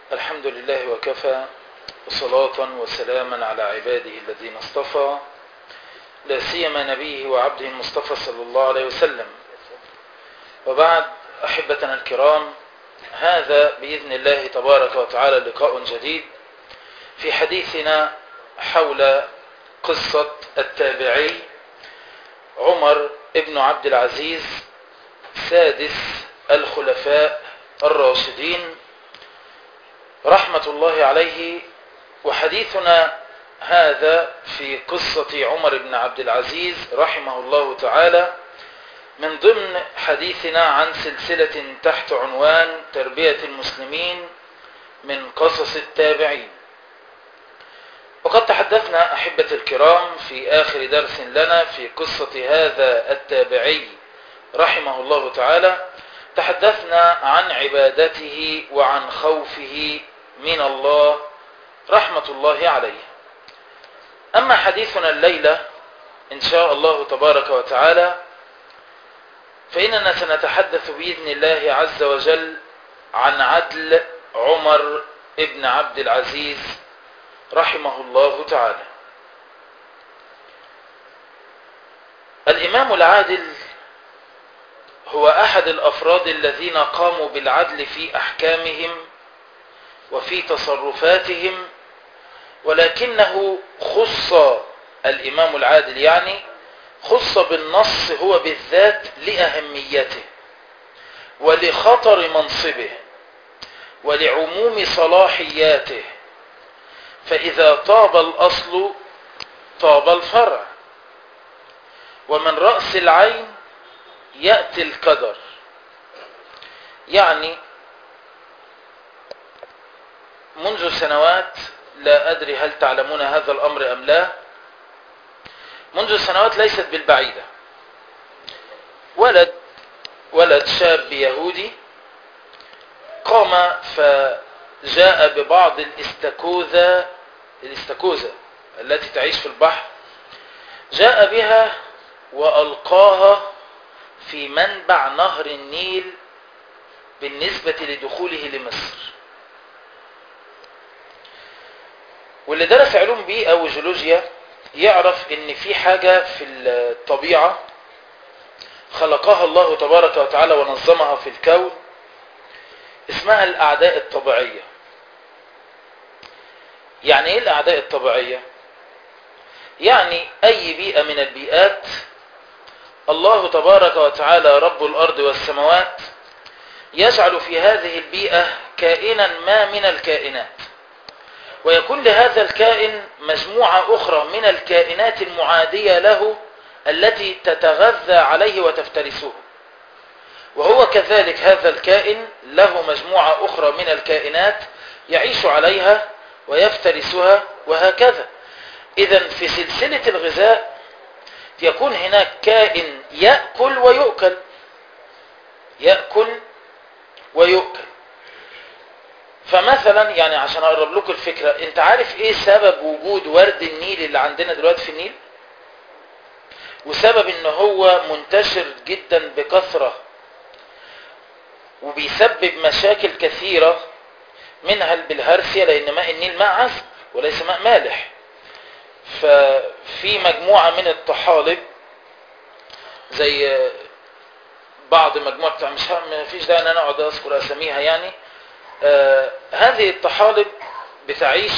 الحمد لله وكفى وصلاة وسلاما على عباده الذين اصطفى لا سيما نبيه وعبده المصطفى صلى الله عليه وسلم وبعد أحبتنا الكرام هذا بإذن الله تبارك وتعالى لقاء جديد في حديثنا حول قصة التابعي عمر ابن عبد العزيز سادس الخلفاء الراشدين رحمة الله عليه وحديثنا هذا في قصة عمر بن عبد العزيز رحمه الله تعالى من ضمن حديثنا عن سلسلة تحت عنوان تربية المسلمين من قصص التابعين وقد تحدثنا أحبة الكرام في آخر درس لنا في قصة هذا التابعي رحمه الله تعالى تحدثنا عن عبادته وعن خوفه من الله رحمة الله عليه أما حديثنا الليلة إن شاء الله تبارك وتعالى فإننا سنتحدث بإذن الله عز وجل عن عدل عمر ابن عبد العزيز رحمه الله تعالى الإمام العادل هو أحد الأفراد الذين قاموا بالعدل في أحكامهم وفي تصرفاتهم ولكنه خص الإمام العادل يعني خص بالنص هو بالذات لأهميته ولخطر منصبه ولعموم صلاحياته فإذا طاب الأصل طاب الفرع ومن رأس العين يأتي القدر يعني منذ سنوات لا أدري هل تعلمون هذا الأمر أم لا منذ سنوات ليست بالبعيدة ولد ولد شاب يهودي قام فجاء ببعض الاستكوذة الاستكوذة التي تعيش في البحر جاء بها وألقاها في منبع نهر النيل بالنسبة لدخوله لمصر واللي درس علوم بيئة وجيولوجيا يعرف ان في حاجة في الطبيعة خلقها الله تبارك وتعالى ونظمها في الكون اسمها الاعداء الطبيعية يعني ايه الاعداء الطبيعية يعني اي بيئة من البيئات الله تبارك وتعالى رب الارض والسماوات يجعل في هذه البيئة كائنا ما من الكائنات ويكون لهذا الكائن مجموعة أخرى من الكائنات المعادية له التي تتغذى عليه وتفترسه وهو كذلك هذا الكائن له مجموعة أخرى من الكائنات يعيش عليها ويفترسها وهكذا إذا في سلسلة الغذاء يكون هناك كائن يأكل ويؤكل يأكل ويؤكل فمثلا يعني عشان اقرب لكم الفكرة انت عارف ايه سبب وجود ورد النيل اللي عندنا دلوقتي في النيل وسبب ان هو منتشر جدا بكثرة وبيسبب مشاكل كثيرة منها البلهارسيا لان ماء النيل ماء عذب وليس ماء مالح ففي مجموعة من الطحالب زي بعض مجموعة بتاع مش ما فيش داعي ان انا اقعد اذكر اساميها يعني آه هذه الطحالب بتعيش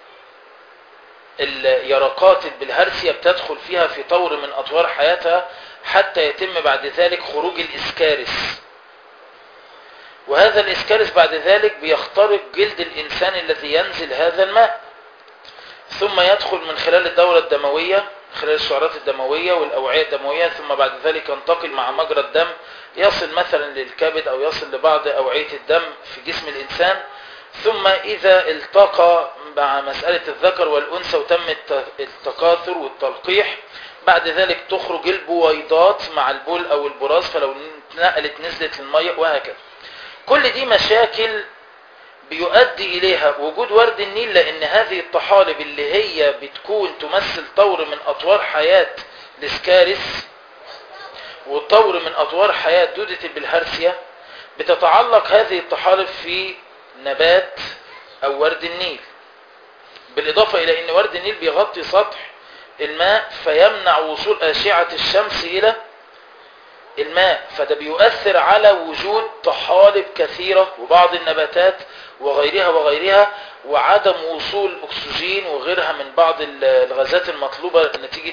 اليرقات البلهارسيا بتدخل فيها في طور من أطوار حياتها حتى يتم بعد ذلك خروج الإسكارس وهذا الإسكارس بعد ذلك بيخترق جلد الإنسان الذي ينزل هذا الماء ثم يدخل من خلال الدورة الدموية خلال السعرات الدموية والأوعية الدموية ثم بعد ذلك ينتقل مع مجرى الدم يصل مثلا للكبد أو يصل لبعض أوعية الدم في جسم الإنسان ثم إذا التقى مع مسألة الذكر والأنثى وتم التكاثر والتلقيح بعد ذلك تخرج البويضات مع البول أو البراز فلو نقلت نزلت للمية وهكذا كل دي مشاكل بيؤدي إليها وجود ورد النيل لأن هذه الطحالب اللي هي بتكون تمثل طور من أطوار حياة الاسكارس وطور من أطوار حياة دودة البلهارسيا بتتعلق هذه الطحالب في نبات او ورد النيل بالاضافة الى ان ورد النيل بيغطي سطح الماء فيمنع وصول اشعة الشمس الى الماء فده بيؤثر على وجود طحالب كثيرة وبعض النباتات وغيرها وغيرها وعدم وصول اكسجين وغيرها من بعض الغازات المطلوبة نتيجة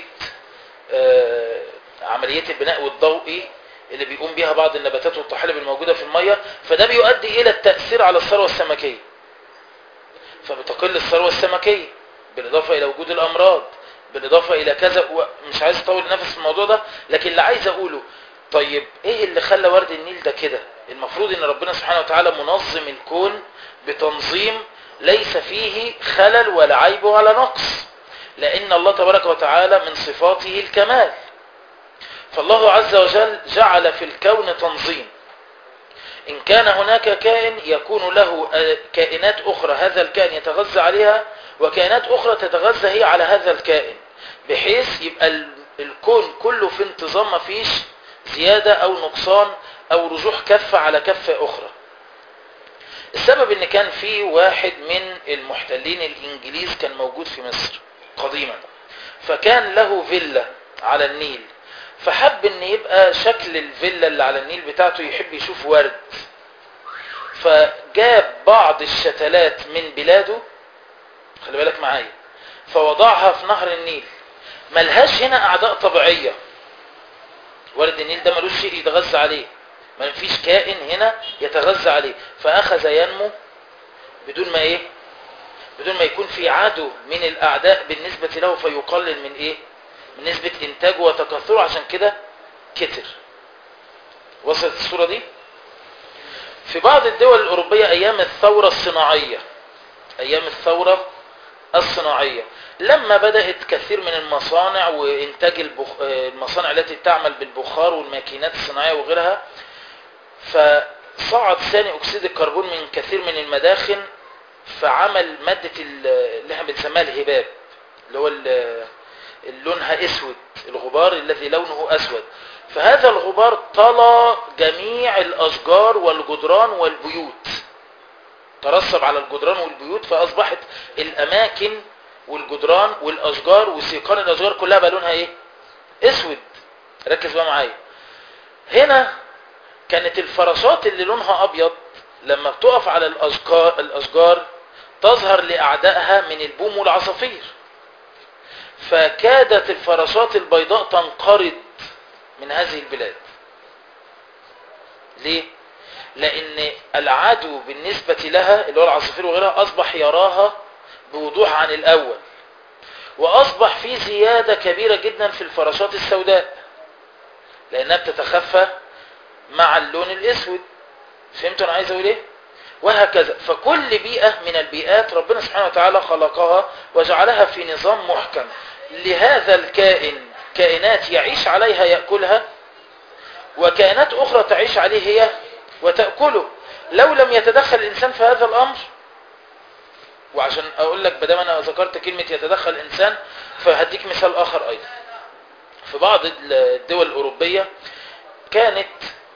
عملية البناء والضوئي اللي بيقوم بها بعض النباتات والطحالب الموجودة في المية فده بيؤدي الى التأثير على الثروة السمكية فبتقل الثروة السمكية بالاضافة الى وجود الامراض بالاضافة الى كذا مش عايز اطول نفس في الموضوع ده لكن اللي عايز اقوله طيب ايه اللي خلى ورد النيل ده كده المفروض ان ربنا سبحانه وتعالى منظم الكون بتنظيم ليس فيه خلل ولا عيب ولا نقص لان الله تبارك وتعالى من صفاته الكمال فالله عز وجل جعل في الكون تنظيم إن كان هناك كائن يكون له كائنات أخرى هذا الكائن يتغذى عليها وكائنات أخرى تتغذى هي على هذا الكائن بحيث يبقى الكون كله في انتظام ما فيش زيادة أو نقصان أو رجوح كفة على كفة أخرى السبب ان كان في واحد من المحتلين الانجليز كان موجود في مصر قديما فكان له فيلا على النيل فحب ان يبقى شكل الفيلا اللي على النيل بتاعته يحب يشوف ورد فجاب بعض الشتلات من بلاده خلي بالك معايا فوضعها في نهر النيل ملهاش هنا اعداء طبيعية ورد النيل ده ملوش شيء يتغذى عليه ما فيش كائن هنا يتغذى عليه فاخذ ينمو بدون ما ايه بدون ما يكون في عدو من الاعداء بالنسبة له فيقلل من ايه من نسبة انتاجه وتكاثره عشان كده كتر وصلت الصورة دي في بعض الدول الأوروبية أيام الثورة الصناعية أيام الثورة الصناعية لما بدأت كثير من المصانع وإنتاج البخ... المصانع التي تعمل بالبخار والماكينات الصناعية وغيرها فصعد ثاني أكسيد الكربون من كثير من المداخن فعمل مادة اللي احنا بنسميها الهباب اللي هو لونها اسود الغبار الذي لونه اسود فهذا الغبار طلى جميع الاشجار والجدران والبيوت ترسب على الجدران والبيوت فاصبحت الاماكن والجدران والاشجار وسيقان الاشجار كلها بقى لونها ايه اسود ركز بقى معايا هنا كانت الفراشات اللي لونها ابيض لما بتقف على الاشجار الاشجار تظهر لاعدائها من البوم والعصافير فكادت الفراشات البيضاء تنقرض من هذه البلاد ليه لان العدو بالنسبة لها اللي هو العصافير وغيرها اصبح يراها بوضوح عن الاول واصبح في زيادة كبيرة جدا في الفراشات السوداء لانها بتتخفى مع اللون الاسود فهمتوا انا عايز اقول ايه وهكذا فكل بيئة من البيئات ربنا سبحانه وتعالى خلقها وجعلها في نظام محكم لهذا الكائن كائنات يعيش عليها يأكلها وكائنات أخرى تعيش عليه هي وتأكله لو لم يتدخل الإنسان في هذا الأمر وعشان أقول لك بدام أنا ذكرت كلمة يتدخل الإنسان فهديك مثال آخر أيضا في بعض الدول الأوروبية كانت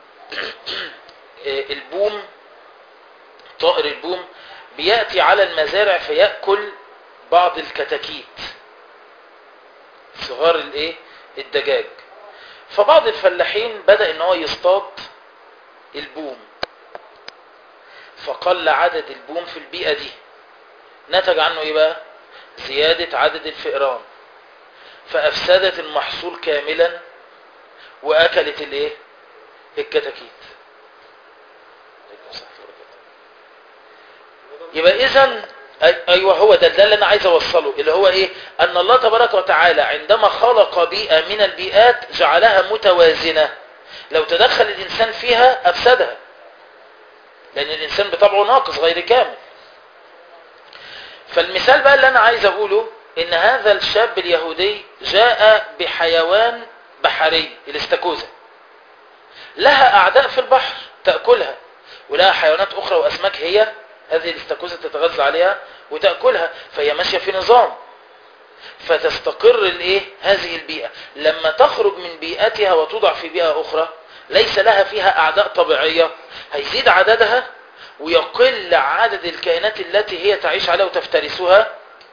البوم طائر البوم بيأتي على المزارع فيأكل بعض الكتاكيت صغار الايه الدجاج فبعض الفلاحين بدأ ان هو يصطاد البوم فقل عدد البوم في البيئة دي نتج عنه ايه بقى زيادة عدد الفئران فافسدت المحصول كاملا واكلت الايه الكتاكيت يبقى اذا ايوه هو ده ده اللي انا عايز اوصله اللي هو ايه ان الله تبارك وتعالى عندما خلق بيئة من البيئات جعلها متوازنة لو تدخل الانسان فيها افسدها لان الانسان بطبعه ناقص غير كامل فالمثال بقى اللي انا عايز اقوله ان هذا الشاب اليهودي جاء بحيوان بحري الاستاكوزا لها اعداء في البحر تأكلها ولها حيوانات اخرى واسماك هي هذه الاستاكوزا تتغذى عليها وتأكلها فهي ماشية في نظام فتستقر الايه هذه البيئة لما تخرج من بيئتها وتوضع في بيئة اخرى ليس لها فيها اعداء طبيعية هيزيد عددها ويقل عدد الكائنات التي هي تعيش عليها وتفترسها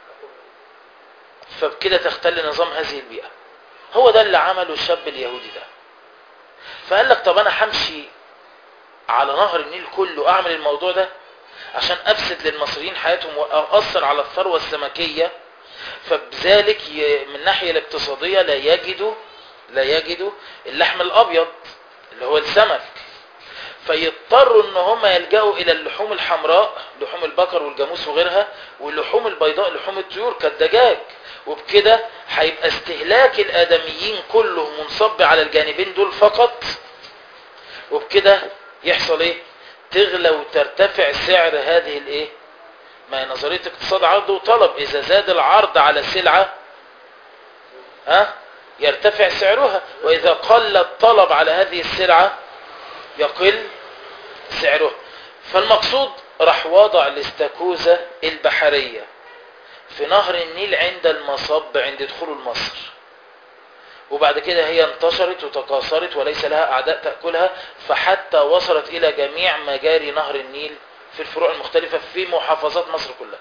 فبكده تختل نظام هذه البيئة هو ده اللي عمله الشاب اليهودي ده فقال لك طب انا همشي على نهر النيل كله اعمل الموضوع ده عشان افسد للمصريين حياتهم واثر على الثروة السمكية فبذلك ي- من الناحية الاقتصادية لا يجدوا لا يجدوا اللحم الابيض اللي هو السمك فيضطروا ان هم يلجأوا الى اللحوم الحمراء لحوم البقر والجاموس وغيرها واللحوم البيضاء لحوم الطيور كالدجاج وبكده هيبقى استهلاك الادميين كله منصب على الجانبين دول فقط وبكده يحصل ايه تغلى وترتفع سعر هذه الايه ما هي نظريه اقتصاد عرض وطلب اذا زاد العرض على سلعه ها يرتفع سعرها واذا قل الطلب على هذه السلعه يقل سعرها فالمقصود راح وضع الاستاكوزا البحريه في نهر النيل عند المصب عند دخول مصر وبعد كده هي انتشرت وتكاثرت وليس لها أعداء تأكلها فحتى وصلت إلى جميع مجاري نهر النيل في الفروع المختلفة في محافظات مصر كلها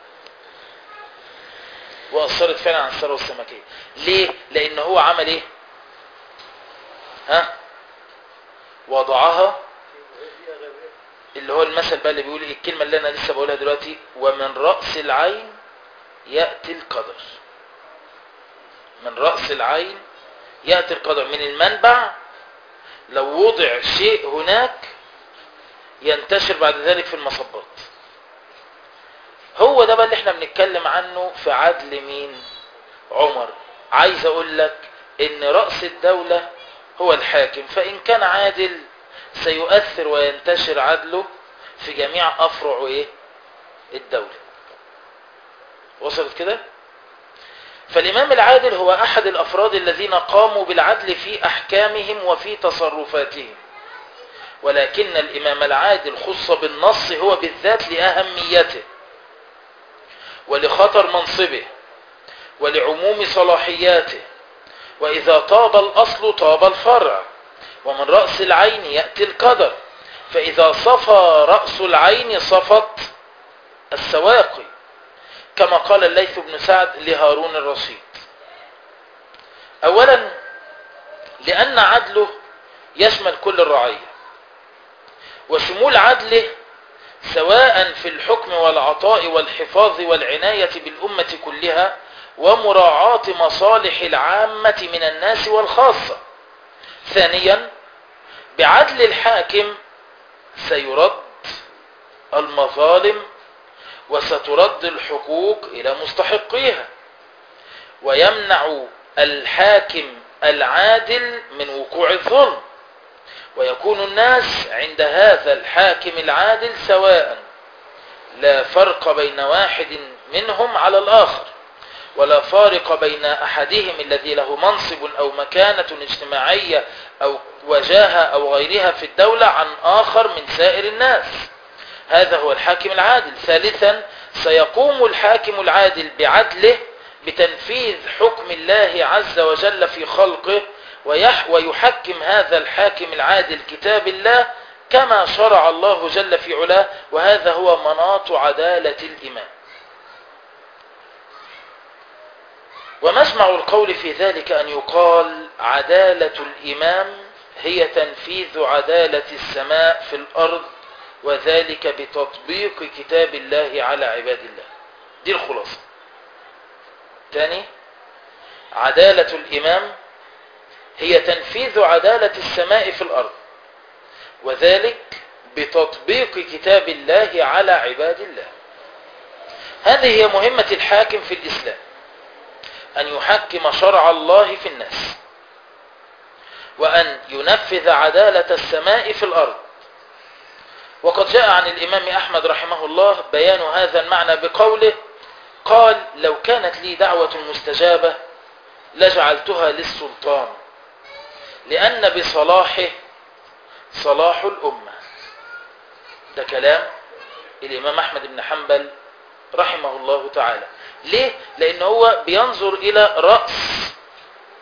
وأثرت فعلا عن الثروة السمكية ليه؟ لأن هو عمل إيه؟ ها؟ وضعها اللي هو المثل بقى اللي بيقول إيه؟ الكلمة اللي أنا لسه بقولها دلوقتي ومن رأس العين يأتي القدر من رأس العين يأتي القدر من المنبع لو وضع شيء هناك ينتشر بعد ذلك في المصبات هو ده بقى اللي احنا بنتكلم عنه في عدل مين عمر عايز اقول لك ان رأس الدولة هو الحاكم فان كان عادل سيؤثر وينتشر عدله في جميع افرع ايه الدولة وصلت كده فالإمام العادل هو أحد الأفراد الذين قاموا بالعدل في أحكامهم وفي تصرفاتهم ولكن الإمام العادل خص بالنص هو بالذات لأهميته ولخطر منصبه ولعموم صلاحياته وإذا طاب الأصل طاب الفرع ومن رأس العين يأتي القدر فإذا صفى رأس العين صفت السواقي كما قال الليث بن سعد لهارون الرشيد اولا لان عدله يشمل كل الرعية وشمول عدله سواء في الحكم والعطاء والحفاظ والعناية بالأمة كلها ومراعاة مصالح العامة من الناس والخاصة ثانيا بعدل الحاكم سيرد المظالم وسترد الحقوق إلى مستحقيها ويمنع الحاكم العادل من وقوع الظلم ويكون الناس عند هذا الحاكم العادل سواء لا فرق بين واحد منهم على الآخر ولا فارق بين أحدهم الذي له منصب أو مكانة اجتماعية أو وجاهة أو غيرها في الدولة عن آخر من سائر الناس هذا هو الحاكم العادل ثالثا سيقوم الحاكم العادل بعدله بتنفيذ حكم الله عز وجل في خلقه ويح ويحكم هذا الحاكم العادل كتاب الله كما شرع الله جل في علاه وهذا هو مناط عدالة الإمام ومجمع القول في ذلك أن يقال عدالة الإمام هي تنفيذ عدالة السماء في الأرض وذلك بتطبيق كتاب الله على عباد الله دي الخلاصة تاني عدالة الإمام هي تنفيذ عدالة السماء في الأرض وذلك بتطبيق كتاب الله على عباد الله هذه هي مهمة الحاكم في الإسلام أن يحكم شرع الله في الناس وأن ينفذ عدالة السماء في الأرض وقد جاء عن الإمام أحمد رحمه الله بيان هذا المعنى بقوله قال لو كانت لي دعوة مستجابة لجعلتها للسلطان لأن بصلاحه صلاح الأمة ده كلام الإمام أحمد بن حنبل رحمه الله تعالى ليه؟ لأن هو بينظر إلى رأس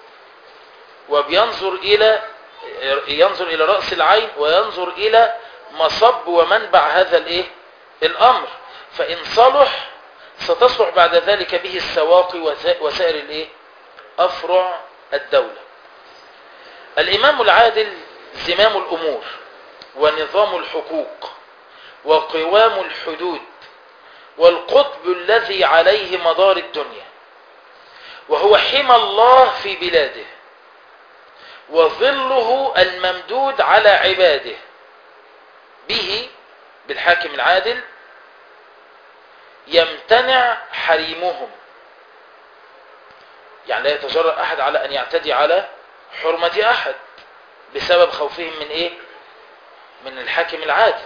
وبينظر إلى ينظر إلى رأس العين وينظر إلى مصب ومنبع هذا الايه الامر فان صلح ستصلح بعد ذلك به السواقي وسائر الايه افرع الدولة الامام العادل زمام الامور ونظام الحقوق وقوام الحدود والقطب الذي عليه مدار الدنيا وهو حمى الله في بلاده وظله الممدود على عباده به بالحاكم العادل يمتنع حريمهم يعني لا يتجرأ أحد على أن يعتدي على حرمة أحد بسبب خوفهم من إيه من الحاكم العادل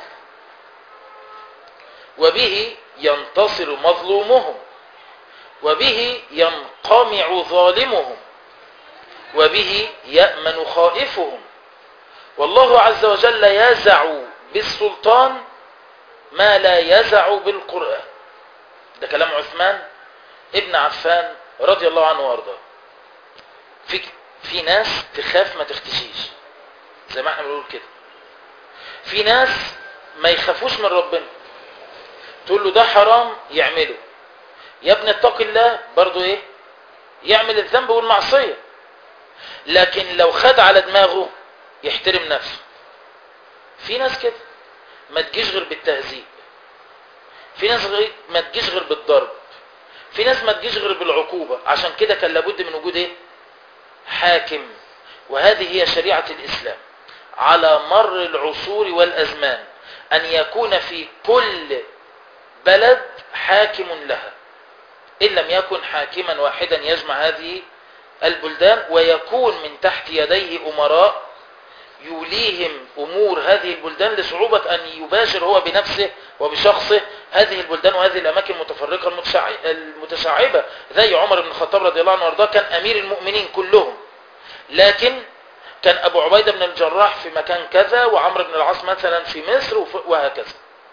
وبه ينتصر مظلومهم وبه ينقمع ظالمهم وبه يأمن خائفهم والله عز وجل يزع بالسلطان ما لا يزع بالقرآن ده كلام عثمان ابن عفان رضي الله عنه وارضاه في في ناس تخاف ما تختشيش زي ما احنا بنقول كده في ناس ما يخافوش من ربنا تقول له ده حرام يعمله يا ابن اتق الله برضو ايه يعمل الذنب والمعصية لكن لو خد على دماغه يحترم نفسه في ناس كده ما تجيش غير بالتهذيب في ناس غير ما تجيش غير بالضرب في ناس ما تجيش غير بالعقوبة عشان كده كان لابد من وجود ايه حاكم وهذه هي شريعة الإسلام على مر العصور والأزمان أن يكون في كل بلد حاكم لها إن لم يكن حاكما واحدا يجمع هذه البلدان ويكون من تحت يديه أمراء يوليهم أمور هذه البلدان لصعوبة أن يباشر هو بنفسه وبشخصه هذه البلدان وهذه الأماكن المتفرقة المتشعبة زي عمر بن الخطاب رضي الله عنه وارضاه كان أمير المؤمنين كلهم لكن كان أبو عبيدة بن الجراح في مكان كذا وعمر بن العاص مثلا في مصر وهكذا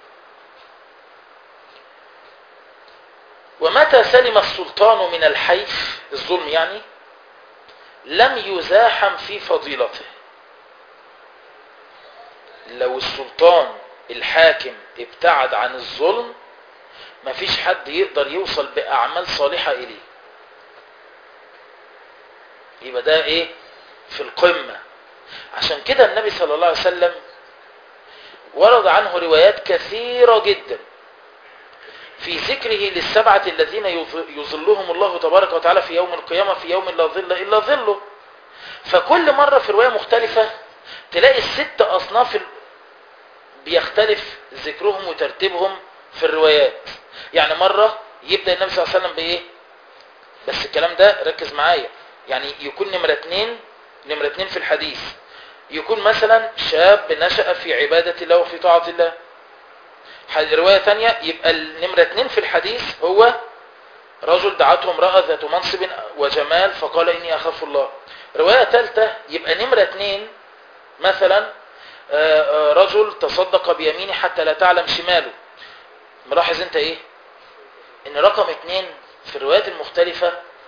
ومتى سلم السلطان من الحيف الظلم يعني لم يزاحم في فضيلته لو السلطان الحاكم ابتعد عن الظلم مفيش حد يقدر يوصل بأعمال صالحة إليه يبقى ده إيه في القمة عشان كده النبي صلى الله عليه وسلم ورد عنه روايات كثيرة جدا في ذكره للسبعة الذين يظلهم الله تبارك وتعالى في يوم القيامة في يوم لا ظل إلا ظله فكل مرة في رواية مختلفة تلاقي الست أصناف بيختلف ذكرهم وترتيبهم في الروايات يعني مرة يبدأ النبي صلى الله عليه وسلم بإيه بس الكلام ده ركز معايا يعني يكون نمرة اتنين نمرة اتنين في الحديث يكون مثلا شاب نشأ في عبادة الله وفي طاعة الله رواية ثانية يبقى النمرة اتنين في الحديث هو رجل دعته امرأة ذات منصب وجمال فقال إني أخاف الله رواية ثالثة يبقى نمرة اتنين مثلا رجل تصدق بيمينه حتى لا تعلم شماله ملاحظ انت ايه ان رقم اتنين في الروايات المختلفة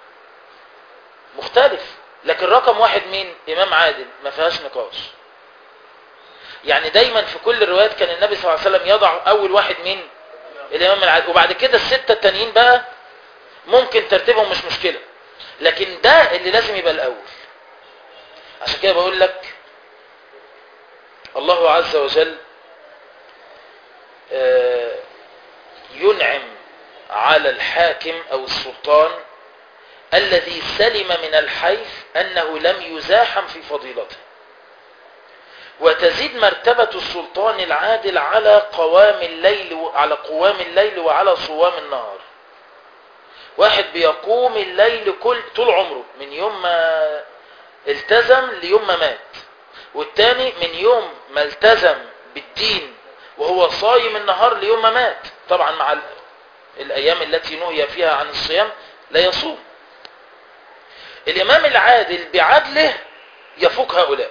مختلف لكن رقم واحد مين امام عادل ما فيهاش نقاش يعني دايما في كل الروايات كان النبي صلى الله عليه وسلم يضع اول واحد مين الامام العادل وبعد كده الستة التانيين بقى ممكن ترتيبهم مش مشكلة لكن ده اللي لازم يبقى الاول عشان كده بقول لك الله عز وجل ينعم على الحاكم أو السلطان الذي سلم من الحيف أنه لم يزاحم في فضيلته وتزيد مرتبة السلطان العادل على قوام الليل على قوام الليل وعلى صوام النهار واحد بيقوم الليل كل طول عمره من يوم ما التزم ليوم ما مات والتاني من يوم ما التزم بالدين وهو صايم النهار ليوم ما مات طبعا مع الأيام التي نهي فيها عن الصيام لا يصوم الإمام العادل بعدله يفوق هؤلاء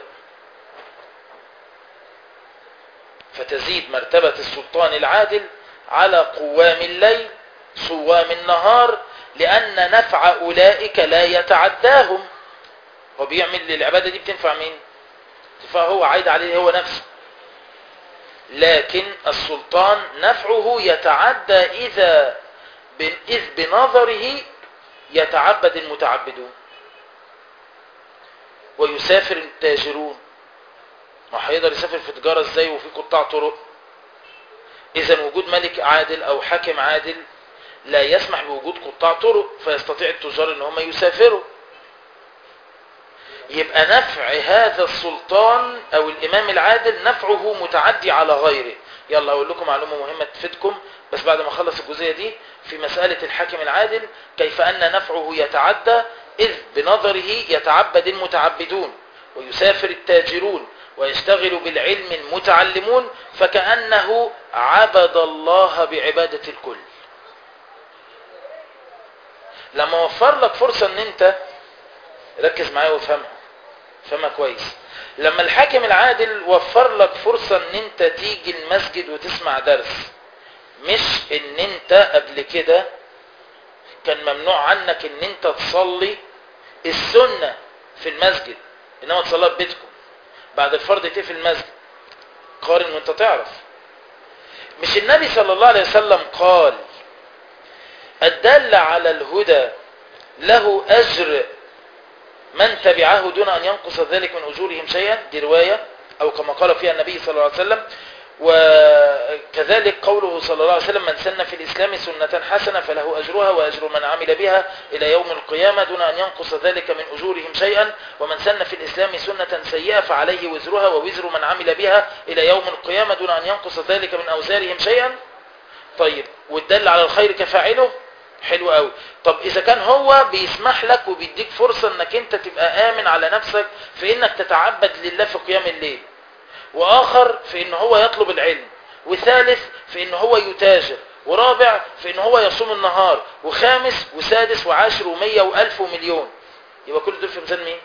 فتزيد مرتبة السلطان العادل على قوام الليل صوام النهار لأن نفع أولئك لا يتعداهم وبيعمل للعبادة دي بتنفع مين فهو عايد عليه هو نفسه لكن السلطان نفعه يتعدى إذا إذ بنظره يتعبد المتعبدون ويسافر التاجرون ما هيقدر يسافر في تجارة ازاي وفي قطاع طرق اذا وجود ملك عادل او حاكم عادل لا يسمح بوجود قطاع طرق فيستطيع التجار ان هم يسافروا يبقى نفع هذا السلطان او الامام العادل نفعه متعدي على غيره يلا اقول لكم معلومة مهمة تفيدكم بس بعد ما اخلص الجزئية دي في مسألة الحاكم العادل كيف ان نفعه يتعدى اذ بنظره يتعبد المتعبدون ويسافر التاجرون ويشتغل بالعلم المتعلمون فكأنه عبد الله بعبادة الكل لما وفر لك فرصة ان انت ركز معايا وافهمها فهمها كويس لما الحاكم العادل وفر لك فرصة ان انت تيجي المسجد وتسمع درس مش ان انت قبل كده كان ممنوع عنك ان انت تصلي السنة في المسجد انما تصليها في بيتكم بعد الفرض تقفل المسجد قارن وانت تعرف مش النبي صلى الله عليه وسلم قال الدل على الهدى له أجر من تبعه دون أن ينقص ذلك من أجورهم شيئا دي رواية أو كما قال فيها النبي صلى الله عليه وسلم وكذلك قوله صلى الله عليه وسلم من سن في الإسلام سنة حسنة فله أجرها وأجر من عمل بها إلى يوم القيامة دون أن ينقص ذلك من أجورهم شيئا ومن سن في الإسلام سنة سيئة فعليه وزرها ووزر من عمل بها إلى يوم القيامة دون أن ينقص ذلك من أوزارهم شيئا طيب والدل على الخير كفاعله حلو قوي طب إذا كان هو بيسمح لك وبيديك فرصة أنك أنت تبقى آمن على نفسك في أنك تتعبد لله في قيام الليل واخر في ان هو يطلب العلم وثالث في ان هو يتاجر ورابع في ان هو يصوم النهار وخامس وسادس وعاشر ومية والف ومليون يبقى كل دول في ميزان مين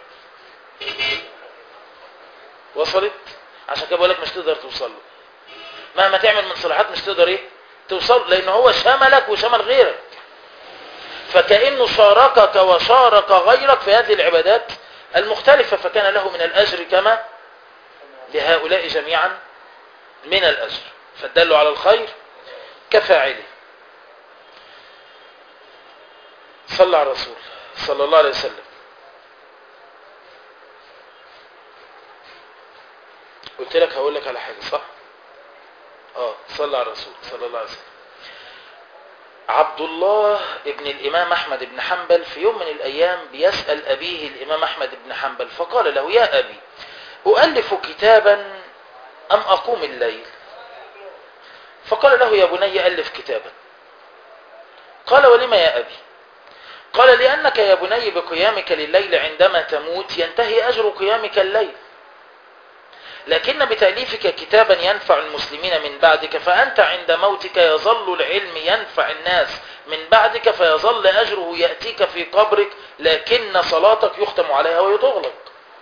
وصلت عشان كده بقول لك مش تقدر توصل له مهما تعمل من صلاحات مش تقدر ايه توصل لان هو شملك وشمل غيرك فكأنه شاركك وشارك غيرك في هذه العبادات المختلفة فكان له من الأجر كما لهؤلاء جميعا من الأجر فالدل على الخير كفاعله صلى على الرسول صلى الله عليه وسلم قلت لك هقول لك على حاجة صح اه صلى على الرسول صلى الله عليه وسلم عبد الله ابن الإمام أحمد بن حنبل في يوم من الأيام بيسأل أبيه الإمام أحمد بن حنبل فقال له يا أبي أؤلف كتابا أم أقوم الليل فقال له يا بني ألف كتابا قال ولم يا أبي قال لأنك يا بني بقيامك لليل عندما تموت ينتهي أجر قيامك الليل لكن بتأليفك كتابا ينفع المسلمين من بعدك فأنت عند موتك يظل العلم ينفع الناس من بعدك فيظل أجره يأتيك في قبرك لكن صلاتك يختم عليها ويتغلق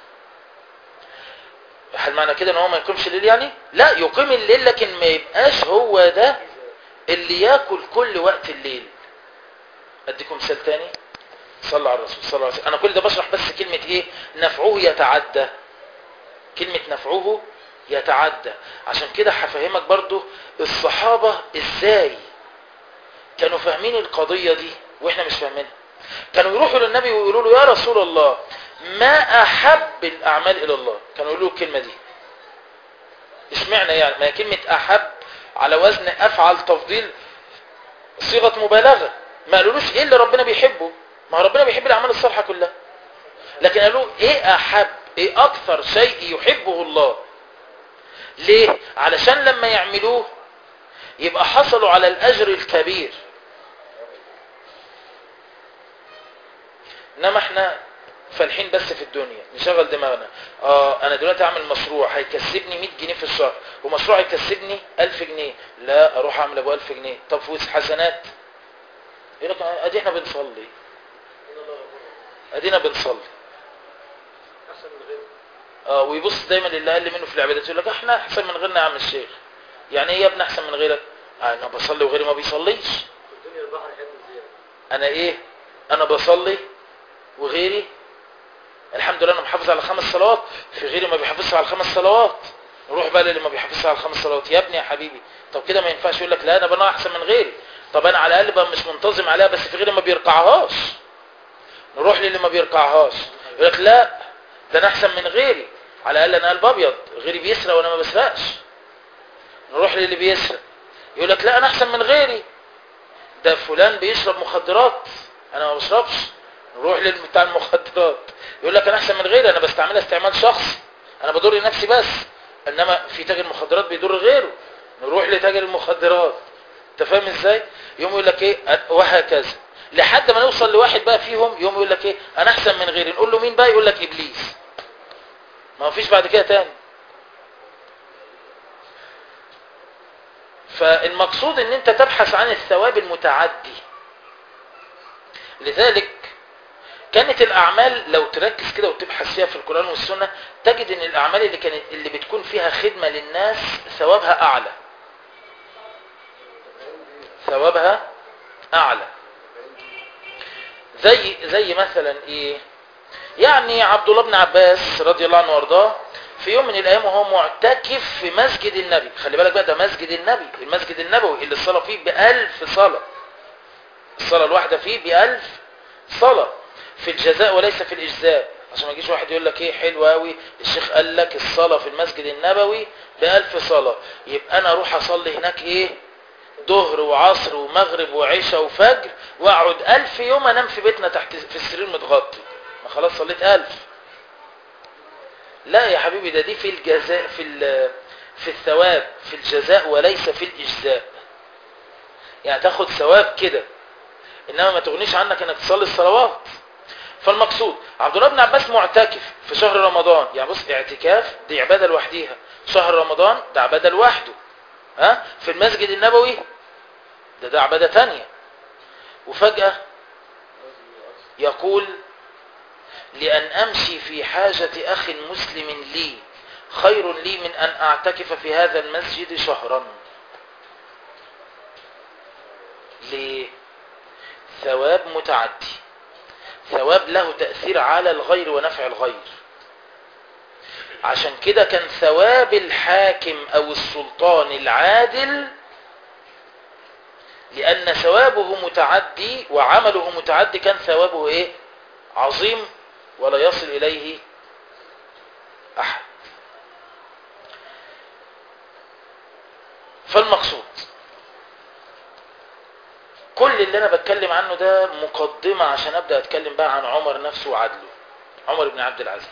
هل معنى كده ان هو ما يقيمش الليل يعني لا يقيم الليل لكن ما يبقاش هو ده اللي ياكل كل وقت الليل اديكم مثال تاني صلى على الرسول صلى الله عليه وسلم انا كل ده بشرح بس كلمة ايه نفعه يتعدى كلمة نفعه يتعدى عشان كده هفهمك برضو الصحابة ازاي كانوا فاهمين القضية دي واحنا مش فاهمينها كانوا يروحوا للنبي ويقولوا له يا رسول الله ما أحب الأعمال إلى الله كانوا يقولوا الكلمة دي اشمعنى يعني ما هي كلمة أحب على وزن أفعل تفضيل صيغة مبالغة ما قالولوش إيه اللي ربنا بيحبه ما ربنا بيحب الأعمال الصالحة كلها لكن قالوا إيه أحب إيه أكثر شيء يحبه الله ليه علشان لما يعملوه يبقى حصلوا على الأجر الكبير انما احنا فالحين بس في الدنيا نشغل دماغنا اه انا دلوقتي اعمل مشروع هيكسبني 100 جنيه في الشهر ومشروع هيكسبني 1000 جنيه لا اروح اعمل ابو 1000 جنيه طب فلوس حسنات ايه لك ادي احنا بنصلي ادينا بنصلي اه ويبص دايما للي اقل منه في العبادات يقول لك احنا احسن من غيرنا يا عم الشيخ يعني ايه يا ابني احسن من غيرك آه انا بصلي وغيري ما بيصليش انا ايه انا بصلي وغيري الحمد لله انا محافظ على خمس صلوات في غيري ما بيحافظش على الخمس صلوات نروح بقى للي ما بيحافظش على الخمس صلوات يا ابني يا حبيبي طب كده ما ينفعش يقول لك لا انا بقى احسن من غيري طب انا على الاقل بقى مش منتظم عليها بس في غيري ما بيركعهاش نروح للي ما بيركعهاش يقول لك لا ده انا احسن من غيري على الاقل انا قلب ابيض غيري بيسرق وانا ما بسرقش نروح للي بيسرق يقول لك لا انا احسن من غيري ده فلان بيشرب مخدرات انا ما بشربش نروح لبتاع المخدرات يقول لك انا احسن من غيري انا بستعملها استعمال شخصي انا بضر نفسي بس انما في تاجر مخدرات بيضر غيره نروح لتاجر المخدرات انت فاهم ازاي يوم يقول لك ايه وهكذا لحد ما نوصل لواحد بقى فيهم يوم يقول لك ايه انا احسن من غيري نقول له مين بقى يقول لك ابليس ما فيش بعد كده تاني فالمقصود ان انت تبحث عن الثواب المتعدي لذلك كانت الاعمال لو تركز كده وتبحث فيها في القرآن والسنة تجد ان الاعمال اللي كانت اللي بتكون فيها خدمة للناس ثوابها اعلى ثوابها اعلى زي زي مثلا ايه يعني عبد الله بن عباس رضي الله عنه وارضاه في يوم من الايام وهو معتكف في مسجد النبي خلي بالك بقى ده مسجد النبي المسجد النبوي اللي الصلاه فيه بألف صلاه الصلاه الواحده فيه بألف صلاه في الجزاء وليس في الاجزاء عشان ما يجيش واحد يقول لك ايه حلو قوي الشيخ قال لك الصلاه في المسجد النبوي بألف صلاه يبقى انا اروح اصلي هناك ايه ظهر وعصر ومغرب وعشاء وفجر واقعد ألف يوم انام في بيتنا تحت في السرير متغطي ما خلاص صليت ألف لا يا حبيبي ده دي في الجزاء في في الثواب في الجزاء وليس في الإجزاء يعني تاخد ثواب كده إنما ما تغنيش عنك إنك تصلي الصلوات فالمقصود عبد الله بن عباس معتكف في شهر رمضان يعني بص اعتكاف دي عبادة لوحديها شهر رمضان ده عبادة لوحده ها في المسجد النبوي ده ده عبادة تانية وفجأة يقول لأن أمشي في حاجة أخ مسلم لي خير لي من أن أعتكف في هذا المسجد شهرا ليه ثواب متعدي ثواب له تأثير على الغير ونفع الغير عشان كده كان ثواب الحاكم أو السلطان العادل لأن ثوابه متعدي وعمله متعدي كان ثوابه إيه عظيم ولا يصل إليه أحد فالمقصود كل اللي أنا بتكلم عنه ده مقدمة عشان أبدأ أتكلم بقى عن عمر نفسه وعدله عمر بن عبد العزيز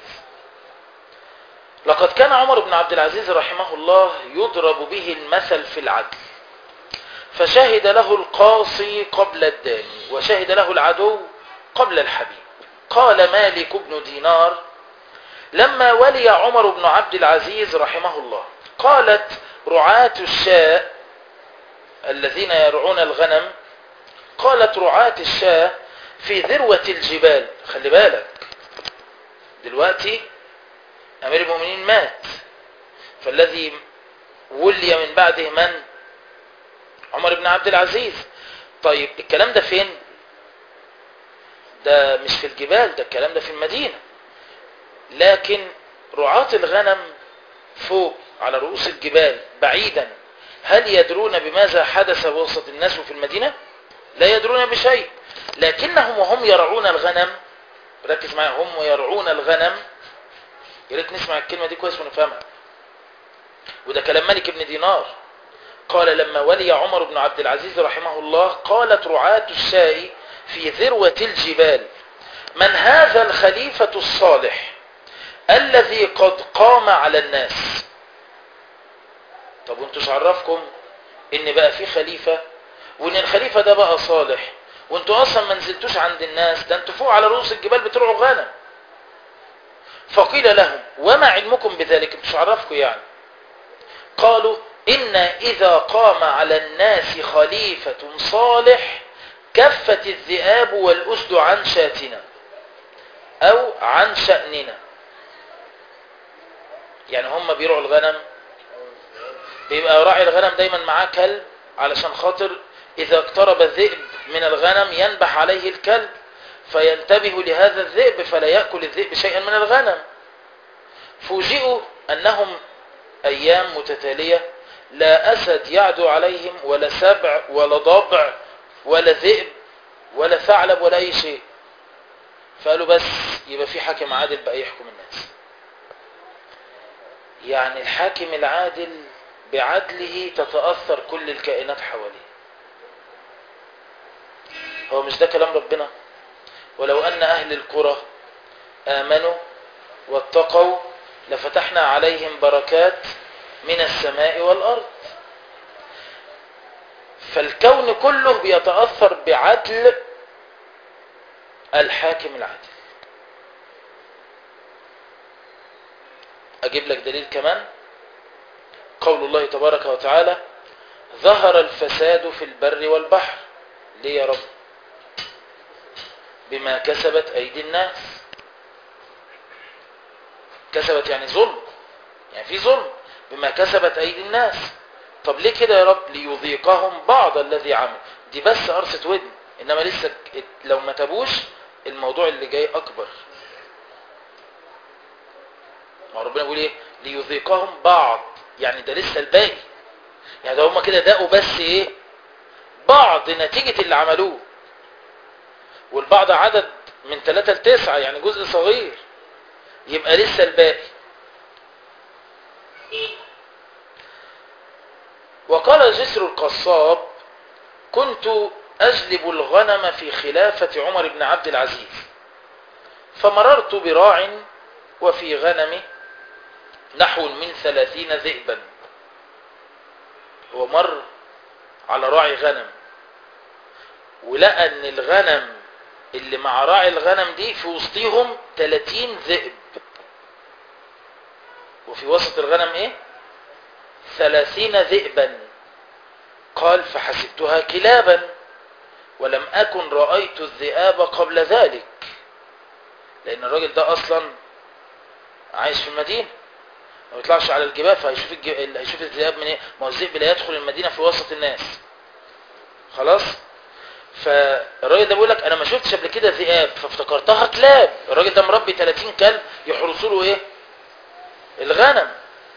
لقد كان عمر بن عبد العزيز رحمه الله يضرب به المثل في العدل فشهد له القاصي قبل الداني وشهد له العدو قبل الحبيب قال مالك بن دينار لما ولي عمر بن عبد العزيز رحمه الله قالت رعاة الشاء الذين يرعون الغنم قالت رعاة الشاء في ذروة الجبال خلي بالك دلوقتي أمير المؤمنين مات فالذي ولي من بعده من عمر بن عبد العزيز طيب الكلام ده فين ده مش في الجبال ده الكلام ده في المدينة لكن رعاة الغنم فوق على رؤوس الجبال بعيدا هل يدرون بماذا حدث وسط الناس في المدينة لا يدرون بشيء لكنهم وهم يرعون الغنم ركز معي هم يرعون الغنم يا ريت نسمع الكلمة دي كويس ونفهمها وده كلام مالك بن دينار قال لما ولي عمر بن عبد العزيز رحمه الله قالت رعاة الشاء في ذروة الجبال من هذا الخليفة الصالح الذي قد قام على الناس طب وانتوش عرفكم ان بقى في خليفة وان الخليفة ده بقى صالح وانتوا اصلا ما نزلتوش عند الناس ده انتوا فوق على رؤوس الجبال بترعوا غنم فقيل لهم وما علمكم بذلك انتوش عرفكم يعني قالوا إن إذا قام على الناس خليفة صالح كفت الذئاب والأسد عن شاتنا أو عن شأننا يعني هم بيرعوا الغنم بيبقى راعي الغنم دايما معاه كلب علشان خاطر إذا اقترب الذئب من الغنم ينبح عليه الكلب فينتبه لهذا الذئب فلا يأكل الذئب شيئا من الغنم فوجئوا أنهم أيام متتالية لا أسد يعدو عليهم ولا سبع ولا ضبع ولا ذئب ولا ثعلب ولا أي شيء فقالوا بس يبقى في حاكم عادل بقى يحكم الناس يعني الحاكم العادل بعدله تتأثر كل الكائنات حواليه هو مش ده كلام ربنا ولو أن أهل القرى آمنوا واتقوا لفتحنا عليهم بركات من السماء والأرض فالكون كله بيتأثر بعدل الحاكم العادل أجيب لك دليل كمان قول الله تبارك وتعالى ظهر الفساد في البر والبحر ليه يا رب بما كسبت أيدي الناس كسبت يعني ظلم يعني في ظلم بما كسبت أيدي الناس طب ليه كده يا رب ليذيقهم بعض الذي عمل دي بس قرصة ودن إنما لسه لو ما تابوش الموضوع اللي جاي أكبر ما ربنا بيقول إيه ليذيقهم بعض يعني ده لسه الباقي يعني ده هما كده دقوا بس إيه بعض نتيجة اللي عملوه والبعض عدد من ثلاثة لتسعة يعني جزء صغير يبقى لسه الباقي وقال جسر القصاب كنت أجلب الغنم في خلافة عمر بن عبد العزيز فمررت براع وفي غنمي نحو من ثلاثين ذئبا هو مر على راعي غنم ولقى ان الغنم اللي مع راعي الغنم دي في وسطيهم 30 ذئب وفي وسط الغنم ايه 30 ذئبا قال فحسبتها كلابا ولم أكن رأيت الذئاب قبل ذلك لأن الراجل ده أصلا عايش في المدينة ما بيطلعش على الجبال فهيشوف الج... هيشوف الذئاب من ايه ما هو الذئب لا يدخل المدينة في وسط الناس خلاص فالراجل ده بيقول لك انا ما شفتش قبل كده ذئاب فافتكرتها كلاب الراجل ده مربي 30 كلب يحرسوا له ايه الغنم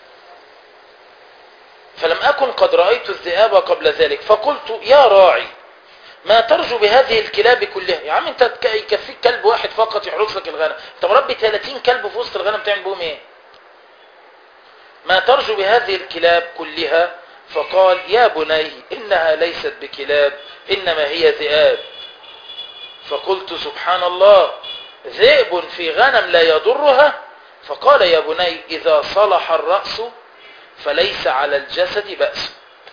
فلم أكن قد رأيت الذئاب قبل ذلك فقلت يا راعي ما ترجو بهذه الكلاب كلها يا عم انت يكفيك كلب واحد فقط يحرس لك الغنم انت مربي 30 كلب في وسط الغنم تعمل بهم ايه ما ترجو بهذه الكلاب كلها فقال يا بني إنها ليست بكلاب إنما هي ذئاب فقلت سبحان الله ذئب في غنم لا يضرها فقال يا بني إذا صلح الرأس فليس على الجسد بأس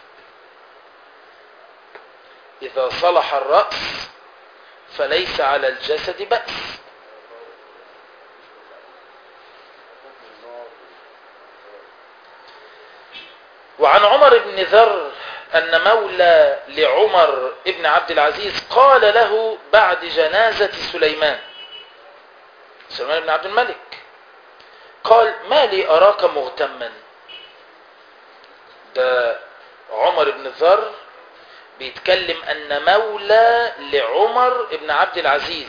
إذا صلح الرأس فليس على الجسد بأس وعن عمر بن ذر أن مولى لعمر ابن عبد العزيز قال له بعد جنازة سليمان سليمان بن عبد الملك قال ما لي أراك مغتما ده عمر بن ذر بيتكلم أن مولى لعمر بن عبد العزيز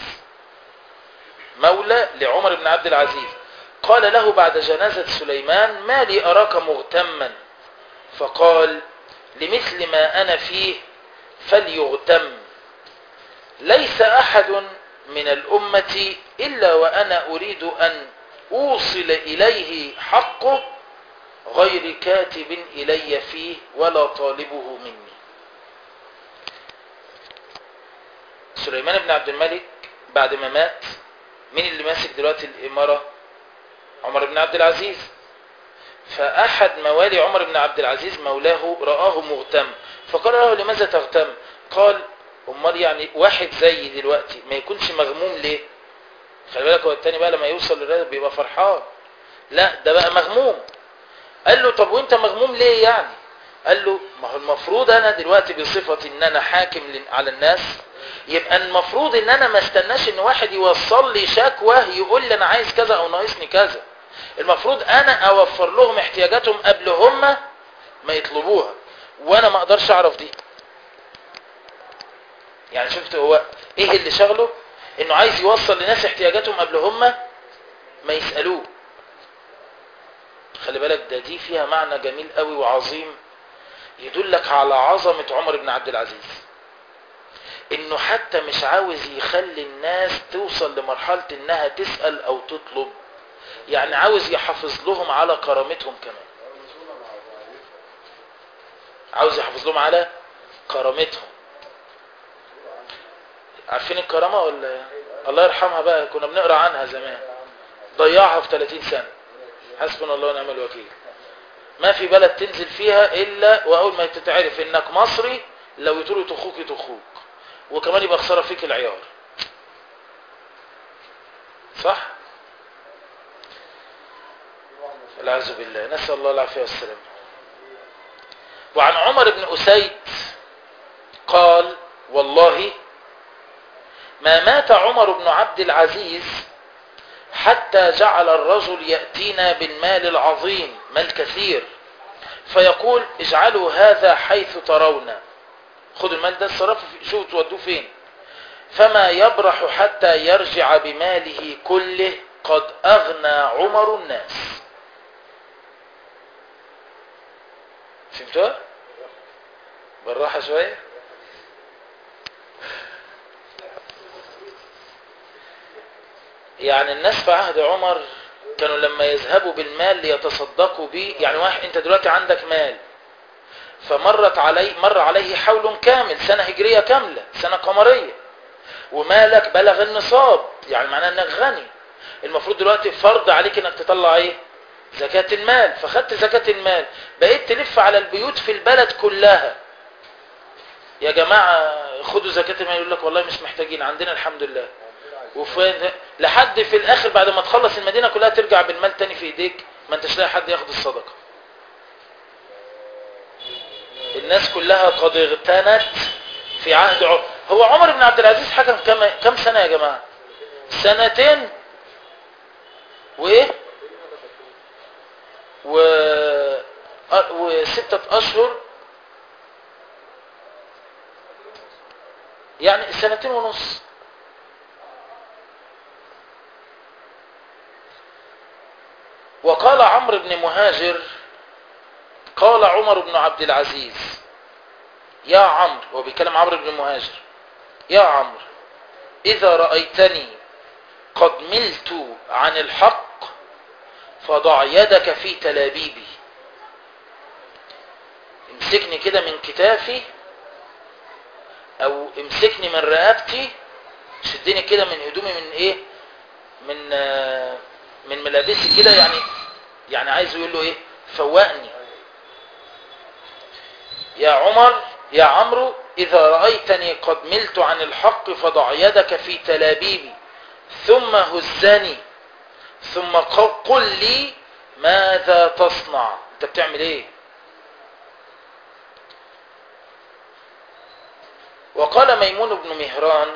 مولى لعمر بن عبد العزيز قال له بعد جنازة سليمان ما لي أراك مغتما فقال لمثل ما أنا فيه فليغتم ليس أحد من الأمة إلا وأنا أريد أن أوصل إليه حقه غير كاتب إلي فيه ولا طالبه مني سليمان بن عبد الملك بعد ما مات مين اللي ماسك دلوقتي الإمارة عمر بن عبد العزيز فأحد موالي عمر بن عبد العزيز مولاه رآه مغتم فقال له لماذا تغتم قال امال يعني واحد زي دلوقتي ما يكونش مغموم ليه خلي بالك هو التاني بقى لما يوصل للراتب بيبقى فرحان لا ده بقى مغموم قال له طب وانت مغموم ليه يعني قال له ما هو المفروض انا دلوقتي بصفتي ان انا حاكم على الناس يبقى المفروض ان انا ما استناش ان واحد يوصل لي شكوى يقول لي انا عايز كذا او ناقصني كذا المفروض انا اوفر لهم احتياجاتهم قبل هم ما يطلبوها وانا ما اقدرش اعرف دي يعني شفت هو ايه اللي شغله انه عايز يوصل لناس احتياجاتهم قبل هم ما يسألوه خلي بالك ده دي فيها معنى جميل قوي وعظيم يدلك على عظمة عمر بن عبد العزيز انه حتى مش عاوز يخلي الناس توصل لمرحلة انها تسأل او تطلب يعني عاوز يحافظ لهم على كرامتهم كمان عاوز يحافظ لهم على كرامتهم عارفين الكرامة ولا الله يرحمها بقى كنا بنقرا عنها زمان ضيعها في 30 سنة حسبنا الله ونعم الوكيل ما في بلد تنزل فيها الا واول ما تتعرف انك مصري لو يطولوا يطخوك يطخوك وكمان يبقى خساره فيك العيار صح والعياذ بالله نسال الله العافيه والسلامه وعن عمر بن اسيد قال والله ما مات عمر بن عبد العزيز حتى جعل الرجل يأتينا بالمال العظيم مال كثير فيقول اجعلوا هذا حيث ترون خدوا المال ده اتصرفوا في شوفوا تودوه فين فما يبرح حتى يرجع بماله كله قد أغنى عمر الناس فهمتوا بالراحة شوية يعني الناس في عهد عمر كانوا لما يذهبوا بالمال ليتصدقوا به يعني واحد انت دلوقتي عندك مال فمرت علي مر عليه حول كامل سنة هجرية كاملة سنة قمرية ومالك بلغ النصاب يعني معناه انك غني المفروض دلوقتي فرض عليك انك تطلع ايه زكاة المال فخدت زكاة المال بقيت تلف على البيوت في البلد كلها يا جماعة خدوا زكاة المال يقول لك والله مش محتاجين عندنا الحمد لله وفين لحد في الاخر بعد ما تخلص المدينة كلها ترجع بالمال تاني في ايديك ما انتش لاقي حد ياخد الصدقة الناس كلها قد اغتنت في عهد عمر هو عمر بن عبد العزيز حكم كم كم سنة يا جماعة سنتين وايه و وستة اشهر يعني سنتين ونص وقال عمرو بن مهاجر قال عمر بن عبد العزيز يا عمرو هو بيتكلم عمرو بن مهاجر يا عمرو إذا رأيتني قد ملت عن الحق فضع يدك في تلابيبي امسكني كده من كتافي او امسكني من رقبتي شدني كده من هدومي من ايه من آه من ملابسي كده يعني يعني عايز يقول له ايه فوقني يا عمر يا عمرو إذا رأيتني قد ملت عن الحق فضع يدك في تلابيبي ثم هزني ثم قل لي ماذا تصنع انت بتعمل ايه وقال ميمون بن مهران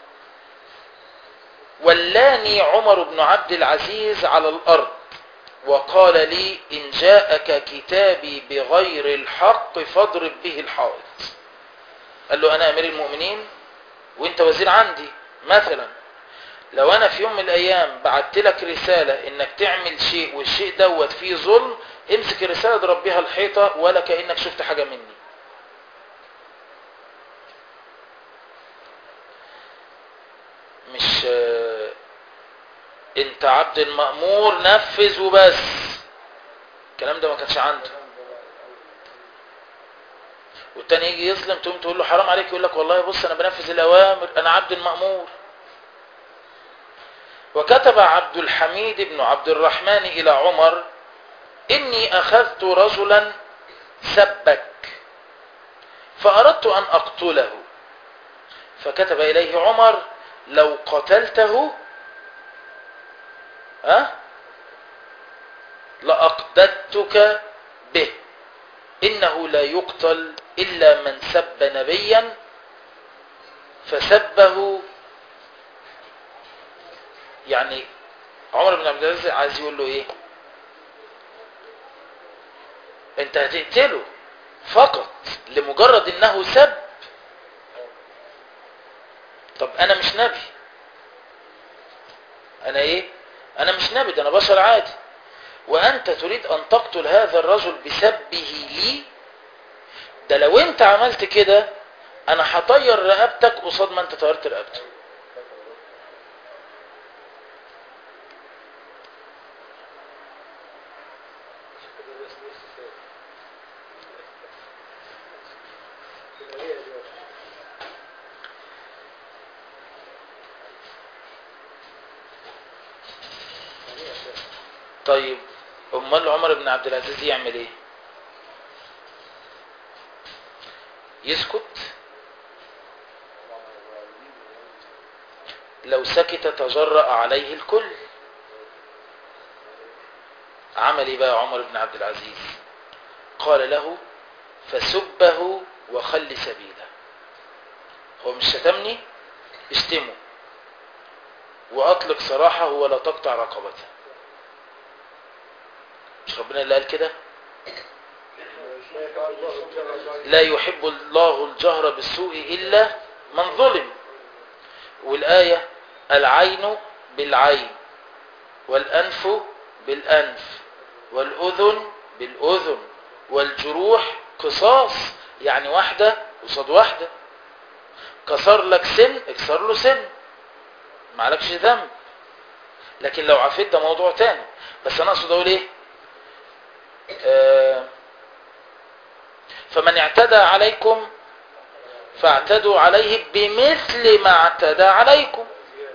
ولاني عمر بن عبد العزيز على الأرض وقال لي إن جاءك كتابي بغير الحق فاضرب به الحائط قال له أنا أمير المؤمنين وانت وزير عندي مثلا لو أنا في يوم من الأيام بعت لك رسالة إنك تعمل شيء والشيء دوت فيه ظلم امسك الرسالة اضرب بها الحيطة ولا كأنك شفت حاجة مني مش انت عبد المأمور نفذ وبس الكلام ده ما كانش عنده والتاني يجي يظلم تقوم تقول له حرام عليك يقول لك والله بص انا بنفذ الاوامر انا عبد المأمور وكتب عبد الحميد بن عبد الرحمن الى عمر اني اخذت رجلا سبك فاردت ان اقتله فكتب اليه عمر لو قتلته ها لأقددتك به إنه لا يقتل إلا من سب نبيا فسبه يعني عمر بن عبد العزيز عايز يقول له ايه انت هتقتله فقط لمجرد انه سب طب انا مش نبي انا ايه انا مش نبي ده انا بشر عادي وأنت تريد أن تقتل هذا الرجل بسبه لي ده لو أنت عملت كده أنا هطير رقبتك قصاد ما أنت طيرت رقبته طيب امال عمر بن عبد العزيز يعمل ايه يسكت لو سكت تجرأ عليه الكل عمل ايه بقى عمر بن عبد العزيز قال له فسبه وخل سبيله هو مش شتمني اشتمه واطلق سراحه ولا تقطع رقبته مش ربنا اللي قال كده لا يحب الله الجهر بالسوء إلا من ظلم والآية العين بالعين والأنف بالأنف والأذن بالأذن والجروح قصاص يعني واحدة قصاد واحدة كسر لك سن اكسر له سن معلكش ذنب لكن لو عفيت ده موضوع تاني بس انا اقصد اقول ايه آه فمن اعتدى عليكم فاعتدوا عليه بمثل ما اعتدى عليكم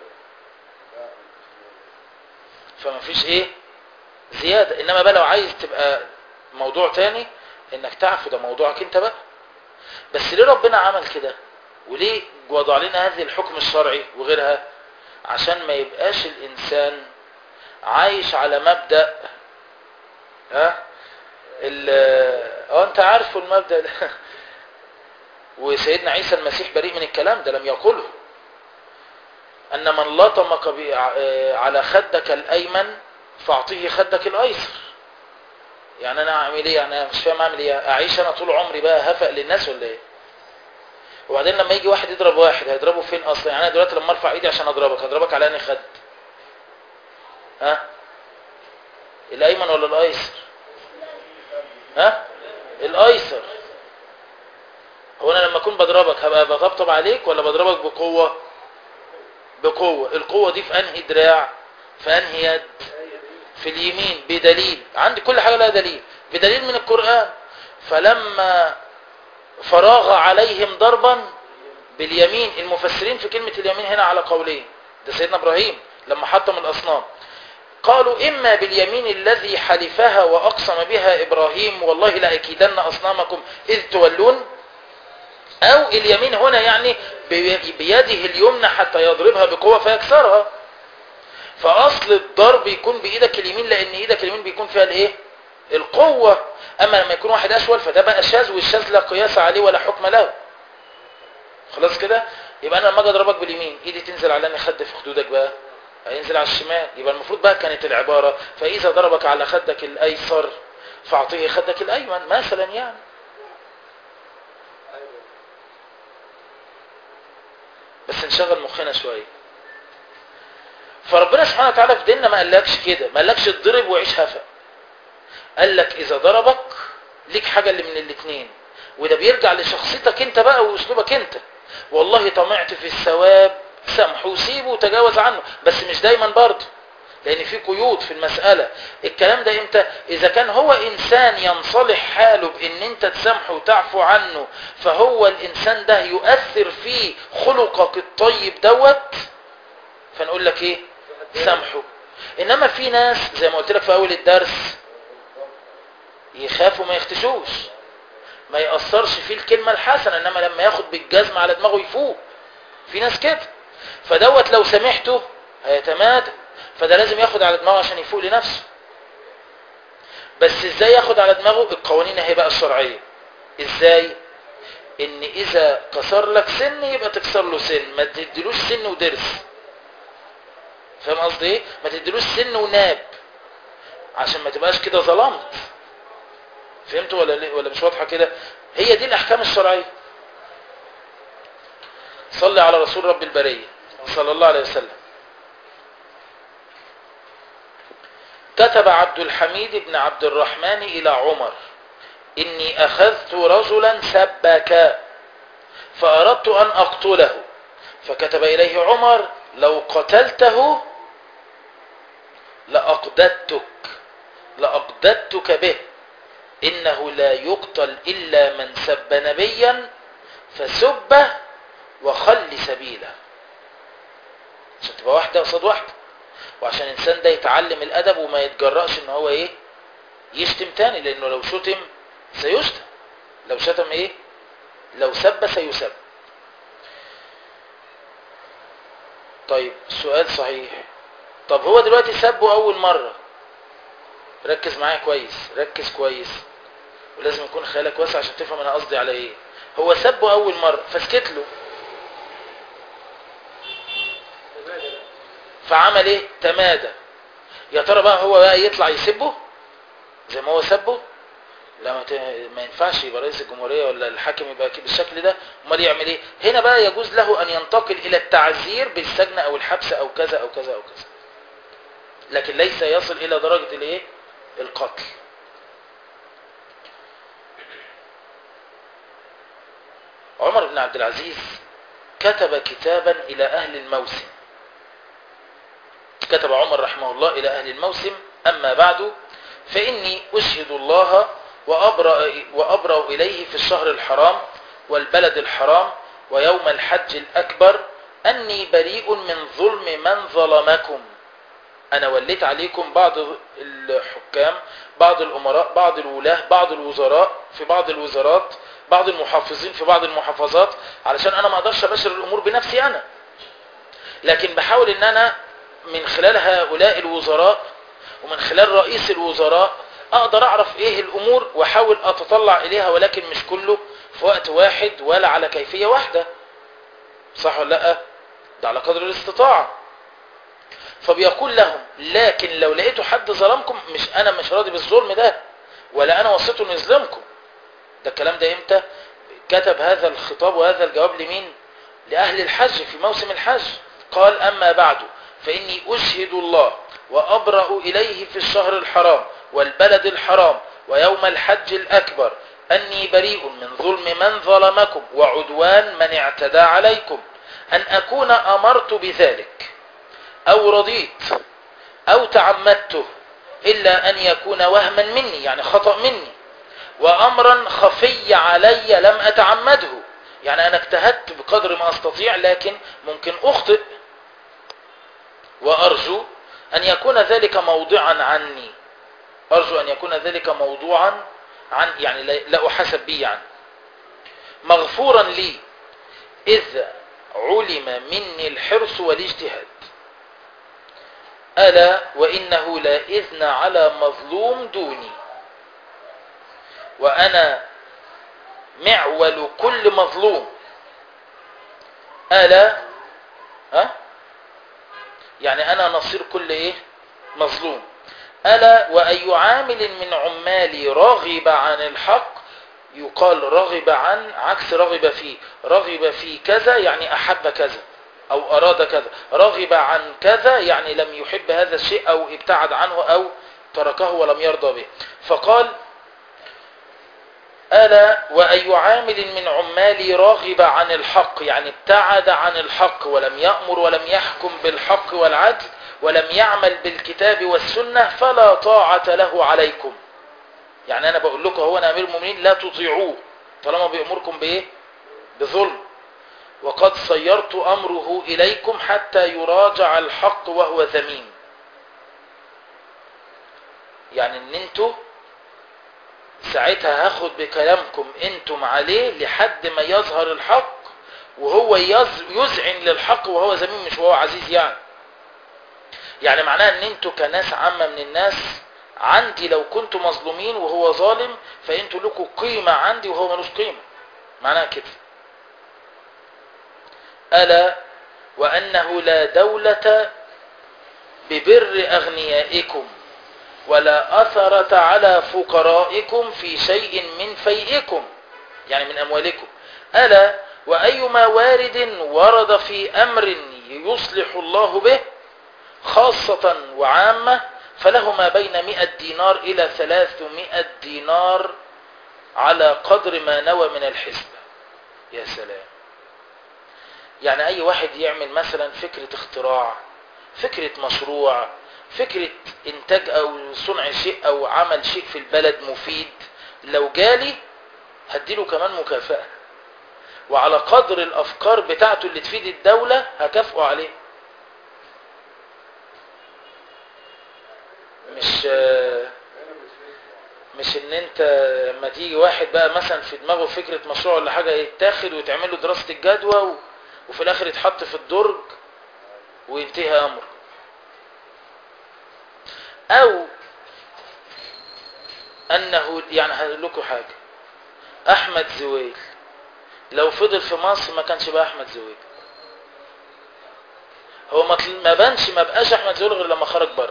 فما فيش ايه زيادة انما بقى لو عايز تبقى موضوع تاني انك تعفو ده موضوعك انت بقى بس ليه ربنا عمل كده وليه وضع لنا هذه الحكم الشرعي وغيرها عشان ما يبقاش الانسان عايش على مبدأ ها اه انت عارفه المبدأ ده وسيدنا عيسى المسيح بريء من الكلام ده لم يقوله ان من لطمك على خدك الايمن فاعطيه خدك الايسر يعني انا اعمل ايه يعني انا مش فاهم اعمل ايه اعيش انا طول عمري بقى هفق للناس ولا ايه وبعدين لما يجي واحد يضرب واحد هيضربه فين اصلا يعني انا دلوقتي لما ارفع ايدي عشان اضربك هضربك على انهي خد ها الايمن ولا الايسر ها الايسر هو انا لما اكون بضربك هبقى بطبطب عليك ولا بضربك بقوه بقوه القوه دي في انهي دراع في انهي يد في اليمين بدليل عندي كل حاجه لها دليل بدليل من القران فلما فراغ عليهم ضربا باليمين المفسرين في كلمه اليمين هنا على قولين ده سيدنا ابراهيم لما حطم الاصنام قالوا إما باليمين الذي حلفها وأقسم بها إبراهيم والله لأكيدن أصنامكم إذ تولون أو اليمين هنا يعني بيده اليمنى حتى يضربها بقوة فيكسرها فأصل الضرب يكون بإيدك اليمين لأن إيدك اليمين بيكون فيها الإيه؟ القوة أما لما يكون واحد أشول فده بقى شاذ والشاذ لا قياس عليه ولا حكم له خلاص كده يبقى أنا لما أجي أضربك باليمين إيدي تنزل على أني خد في خدودك بقى هينزل على الشمال يبقى المفروض بقى كانت العبارة فإذا ضربك على خدك الأيسر فأعطيه خدك الأيمن مثلا يعني بس نشغل مخنا شوية فربنا سبحانه وتعالى في ديننا ما قالكش كده ما قالكش اضرب وعيش هفا قال لك إذا ضربك ليك حاجة اللي من الاثنين وده بيرجع لشخصيتك انت بقى واسلوبك انت والله طمعت في الثواب سامحه وسيبه وتجاوز عنه بس مش دايما برضه لان في قيود في المسألة الكلام ده امتى اذا كان هو انسان ينصلح حاله بان انت تسامحه وتعفو عنه فهو الانسان ده يؤثر في خلقك الطيب دوت فنقول لك ايه سامحه انما في ناس زي ما قلت لك في اول الدرس يخافوا ما يختشوش ما يأثرش فيه الكلمة الحسنة انما لما ياخد بالجزم على دماغه يفوق في ناس كده فدوت لو سامحته هيتمادى فده لازم ياخد على دماغه عشان يفوق لنفسه بس ازاي ياخد على دماغه القوانين اهي بقى الشرعية ازاي ان اذا كسر لك سن يبقى تكسر له سن ما تديلوش سن ودرس فاهم قصدي ايه ما تديلوش سن وناب عشان ما تبقاش كده ظلمت فهمتوا ولا ولا مش واضحه كده هي دي الاحكام الشرعيه صلي على رسول رب البريه صلى الله عليه وسلم كتب عبد الحميد بن عبد الرحمن إلى عمر إني أخذت رجلا سبك فأردت أن أقتله فكتب إليه عمر لو قتلته لأقددتك لأقددتك به إنه لا يقتل إلا من سب نبيا فسبه وخل سبيله عشان تبقى واحدة قصاد واحدة وعشان الإنسان ده يتعلم الأدب وما يتجرأش إن هو إيه يشتم تاني لأنه لو شتم سيشتم لو شتم إيه لو سب سيسب طيب سؤال صحيح طب هو دلوقتي سبه أول مرة ركز معايا كويس ركز كويس ولازم يكون خيالك واسع عشان تفهم انا قصدي على ايه هو سبه اول مرة فسكت له فعمل ايه تمادى يا ترى بقى هو بقى يطلع يسبه زي ما هو سبه لا ما, ت... ما ينفعش يبقى رئيس الجمهورية ولا الحاكم يبقى بالشكل ده امال يعمل ايه هنا بقى يجوز له ان ينتقل الى التعزير بالسجن او الحبس او كذا او كذا او كذا لكن ليس يصل الى درجة الايه القتل عمر بن عبد العزيز كتب كتابا إلى أهل الموسم كتب عمر رحمه الله إلى أهل الموسم أما بعد فإني أشهد الله وأبرأ, وأبرأ إليه في الشهر الحرام والبلد الحرام ويوم الحج الأكبر أني بريء من ظلم من ظلمكم أنا وليت عليكم بعض الحكام بعض الأمراء بعض الولاة بعض الوزراء في بعض الوزارات بعض المحافظين في بعض المحافظات علشان أنا ما أقدرش أبشر الأمور بنفسي أنا لكن بحاول أن أنا من خلال هؤلاء الوزراء ومن خلال رئيس الوزراء أقدر أعرف إيه الأمور وأحاول أتطلع إليها ولكن مش كله في وقت واحد ولا على كيفية واحدة صح ولا لا ده على قدر الاستطاعة فبيقول لهم لكن لو لقيتوا حد ظلمكم مش انا مش راضي بالظلم ده ولا انا وصيته انه يظلمكم ده الكلام ده امتى كتب هذا الخطاب وهذا الجواب لمين لاهل الحج في موسم الحج قال اما بعد فاني اشهد الله وابرأ اليه في الشهر الحرام والبلد الحرام ويوم الحج الاكبر اني بريء من ظلم من ظلمكم وعدوان من اعتدى عليكم ان اكون امرت بذلك أو رضيت أو تعمدته إلا أن يكون وهما مني يعني خطأ مني وأمرا خفي علي لم أتعمده يعني أنا اجتهدت بقدر ما أستطيع لكن ممكن أخطئ وأرجو أن يكون ذلك موضعا عني أرجو أن يكون ذلك موضوعا عن يعني لا أحسب به يعني مغفورا لي إذ علم مني الحرص والاجتهاد ألا وإنه لا إذن على مظلوم دوني وأنا معول كل مظلوم ألا ها يعني أنا نصير كل إيه مظلوم ألا وأي عامل من عمالي رغب عن الحق يقال رغب عن عكس رغب فيه رغب في كذا يعني أحب كذا أو أراد كذا رغب عن كذا يعني لم يحب هذا الشيء أو ابتعد عنه أو تركه ولم يرضى به فقال ألا وأي عامل من عمالي راغب عن الحق يعني ابتعد عن الحق ولم يأمر ولم يحكم بالحق والعدل ولم يعمل بالكتاب والسنة فلا طاعة له عليكم يعني أنا بقول لكم هو أنا أمير المؤمنين لا تطيعوه طالما بيأمركم بإيه بظلم وقد صيرت أمره إليكم حتى يراجع الحق وهو ذميم يعني ان انتوا ساعتها هاخد بكلامكم انتم عليه لحد ما يظهر الحق وهو يزعن للحق وهو ذميم مش وهو عزيز يعني يعني معناها ان انتوا كناس عامة من الناس عندي لو كنتوا مظلومين وهو ظالم فانتوا لكم قيمة عندي وهو ملوش قيمة معناها كده ألا وأنه لا دولة ببر أغنيائكم ولا أثرة على فقرائكم في شيء من فيئكم يعني من أموالكم ألا وأيما وارد ورد في أمر يصلح الله به خاصة وعامة فله ما بين 100 دينار إلى 300 دينار على قدر ما نوى من الحسبة يا سلام يعني أي واحد يعمل مثلا فكرة اختراع فكرة مشروع فكرة إنتاج أو صنع شيء أو عمل شيء في البلد مفيد لو جالي هديله كمان مكافأة وعلى قدر الأفكار بتاعته اللي تفيد الدولة هكافئه عليه مش مش ان انت لما تيجي واحد بقى مثلا في دماغه فكرة مشروع ولا حاجة يتاخد ويتعمل له دراسة الجدوى و... وفي الاخر يتحط في الدرج وينتهي امره او انه يعني هقول لكم حاجة احمد زويل لو فضل في مصر ما كانش بقى احمد زويل هو ما ما بانش ما بقاش احمد زويل غير لما خرج بره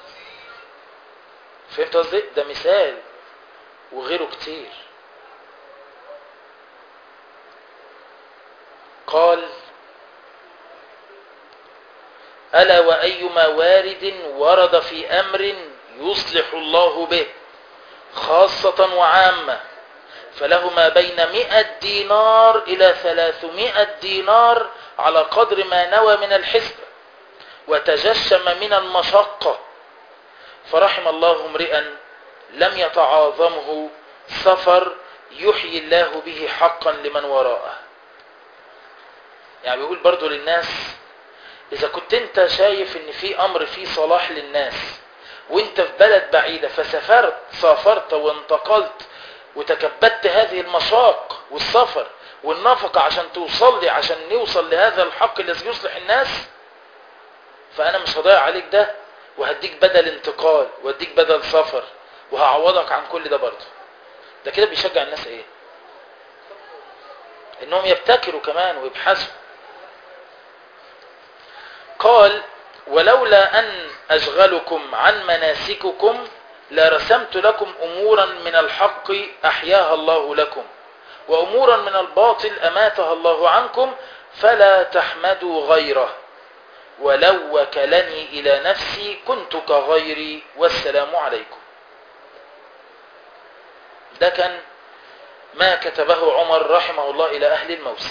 فهمت قصدي ده مثال وغيره كتير قال ألا وأيما وارد ورد في أمر يصلح الله به خاصة وعامة فله ما بين مئة دينار إلى ثلاثمائة دينار على قدر ما نوى من الحسبة وتجشم من المشقة فرحم الله امرئا لم يتعاظمه سفر يحيي الله به حقا لمن وراءه يعني بيقول برضو للناس إذا كنت أنت شايف أن في أمر فيه صلاح للناس وانت في بلد بعيدة فسافرت سافرت وانتقلت وتكبدت هذه المشاق والسفر والنفقة عشان توصل لي عشان نوصل لهذا الحق الذي يصلح الناس فأنا مش هضيع عليك ده وهديك بدل انتقال وهديك بدل سفر وهعوضك عن كل ده برضه ده كده بيشجع الناس ايه انهم يبتكروا كمان ويبحثوا قال ولولا ان اشغلكم عن مناسككم لرسمت لكم امورا من الحق احياها الله لكم وامورا من الباطل اماتها الله عنكم فلا تحمدوا غيره ولو وكلني إلى نفسي كنت كغيري والسلام عليكم ده كان ما كتبه عمر رحمه الله إلى أهل الموسم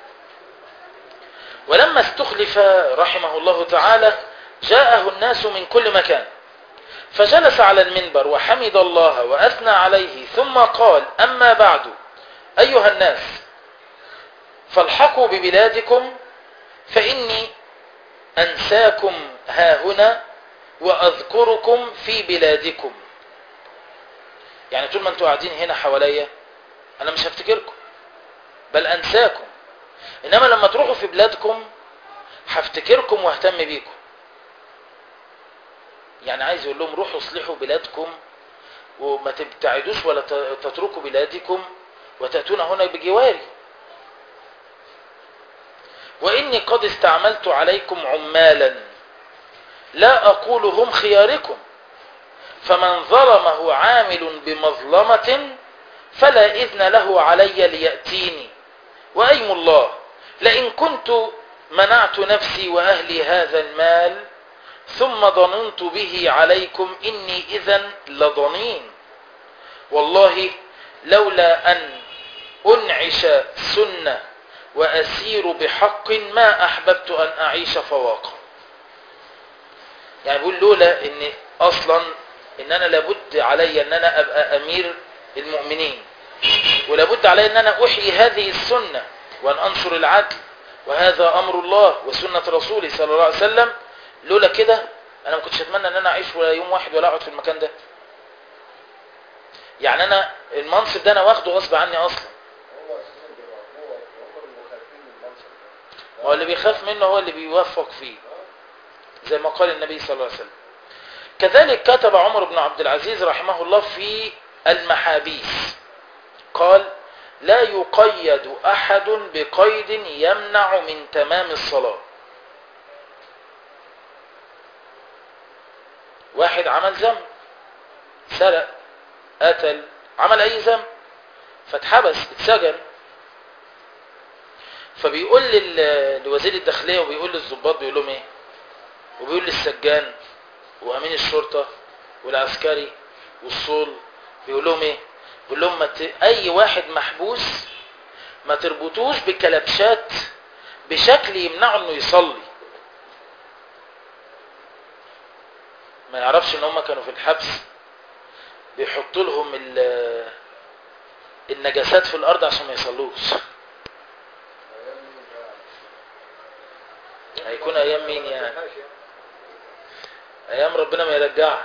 ولما استخلف رحمه الله تعالى جاءه الناس من كل مكان فجلس على المنبر وحمد الله وأثنى عليه ثم قال أما بعد أيها الناس فالحقوا ببلادكم فإني أنساكم ها هنا وأذكركم في بلادكم يعني طول ما انتوا قاعدين هنا حواليا أنا مش هفتكركم بل أنساكم إنما لما تروحوا في بلادكم هفتكركم واهتم بيكم يعني عايز يقول لهم روحوا اصلحوا بلادكم وما تبتعدوش ولا تتركوا بلادكم وتأتون هنا بجواري وإني قد استعملت عليكم عمالا لا أقول هم خياركم فمن ظلمه عامل بمظلمة فلا إذن له علي ليأتيني وأيم الله لئن كنت منعت نفسي وأهلي هذا المال ثم ضننت به عليكم إني إذا لضنين والله لولا أن أنعش سنة وأسير بحق ما أحببت أن أعيش فواقا يعني بيقول لولا أن أصلا أن أنا لابد علي أن أنا أبقى أمير المؤمنين ولابد علي أن أنا أحيي هذه السنة وأن أنشر العدل وهذا أمر الله وسنة رسوله صلى الله عليه وسلم لولا كده أنا ما كنتش أتمنى أن أنا أعيش ولا يوم واحد ولا أقعد في المكان ده يعني أنا المنصب ده أنا واخده غصب عني أصلا ما هو اللي بيخاف منه هو اللي بيوفق فيه زي ما قال النبي صلى الله عليه وسلم كذلك كتب عمر بن عبد العزيز رحمه الله في المحابيس قال لا يقيد أحد بقيد يمنع من تمام الصلاة واحد عمل ذنب سرق قتل عمل أي ذنب فاتحبس اتسجن فبيقول لوزير الداخلية وبيقول للضباط بيقول لهم ايه وبيقول للسجان وامين الشرطة والعسكري والصول بيقول لهم ايه بيقول لهم ما ت... اي واحد محبوس ما تربطوش بكلبشات بشكل يمنعه انه يصلي ما يعرفش ان هم كانوا في الحبس بيحطوا لهم ال- النجاسات في الارض عشان ما يصلوش هيكون ايام مين يعني ايام ربنا ما يرجعها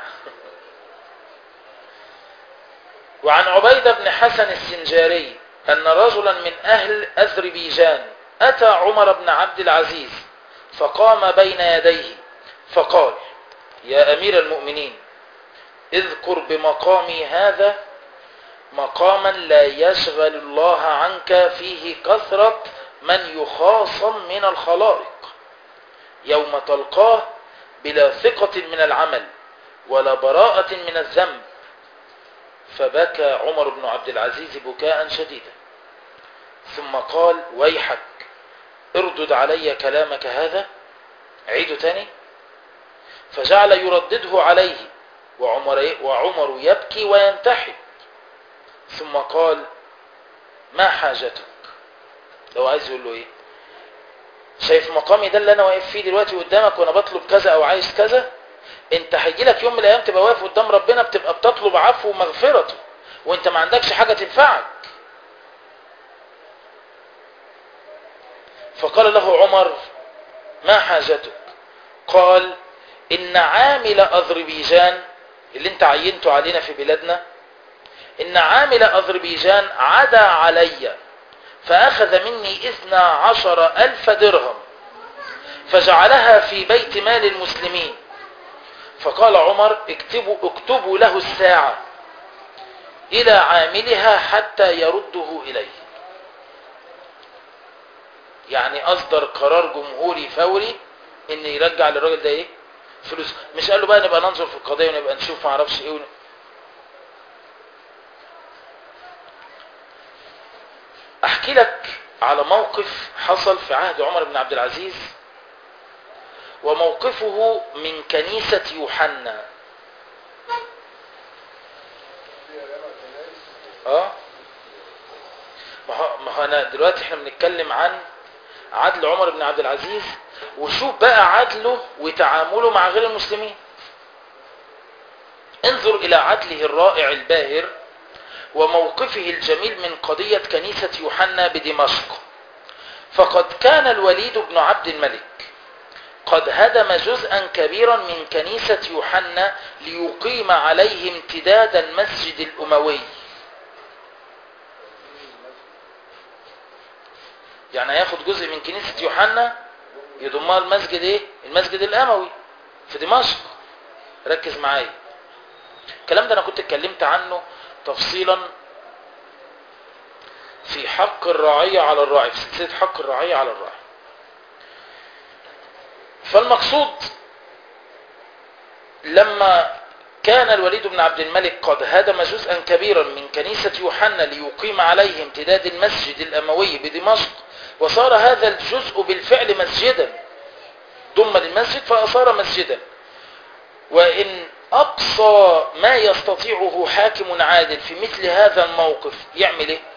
وعن عبيدة بن حسن السنجاري أن رجلا من أهل أذربيجان أتى عمر بن عبد العزيز فقام بين يديه فقال يا أمير المؤمنين اذكر بمقامي هذا مقاما لا يشغل الله عنك فيه كثرة من يخاصم من الخلائق يوم تلقاه بلا ثقة من العمل ولا براءة من الذنب فبكى عمر بن عبد العزيز بكاء شديدا ثم قال ويحك اردد علي كلامك هذا عيد تاني فجعل يردده عليه وعمر, وعمر يبكي وينتحب ثم قال ما حاجتك لو عايز يقول له ايه شايف مقامي ده اللي انا واقف فيه دلوقتي قدامك وانا بطلب كذا او عايز كذا انت هيجي لك يوم من الايام تبقى واقف قدام ربنا بتبقى بتطلب عفو ومغفرته وانت ما عندكش حاجة تنفعك فقال له عمر ما حاجتك قال ان عامل اذربيجان اللي انت عينته علينا في بلادنا ان عامل اذربيجان عدا علي فاخذ مني اثنى عشر الف درهم فجعلها في بيت مال المسلمين فقال عمر اكتبوا, اكتبوا له الساعة الى عاملها حتى يرده اليه يعني اصدر قرار جمهوري فوري ان يرجع للراجل ده ايه فلوس مش قال له بقى نبقى ننظر في القضية ونبقى نشوف ما اعرفش ايه ون... احكي لك على موقف حصل في عهد عمر بن عبد العزيز وموقفه من كنيسة يوحنا اه ما هو ما هو انا دلوقتي احنا بنتكلم عن عدل عمر بن عبد العزيز وشوف بقى عدله وتعامله مع غير المسلمين انظر الى عدله الرائع الباهر وموقفه الجميل من قضية كنيسة يوحنا بدمشق فقد كان الوليد بن عبد الملك قد هدم جزءا كبيرا من كنيسة يوحنا ليقيم عليه امتداد المسجد الأموي يعني هياخد جزء من كنيسة يوحنا يضمها المسجد ايه المسجد الأموي في دمشق ركز معايا الكلام ده انا كنت اتكلمت عنه تفصيلا في حق الرعية على الراعي في سلسلة حق الرعية على الراعي فالمقصود لما كان الوليد بن عبد الملك قد هدم جزءا كبيرا من كنيسة يوحنا ليقيم عليه امتداد المسجد الأموي بدمشق وصار هذا الجزء بالفعل مسجدا ضم للمسجد فأصار مسجدا وإن أقصى ما يستطيعه حاكم عادل في مثل هذا الموقف يعمل إيه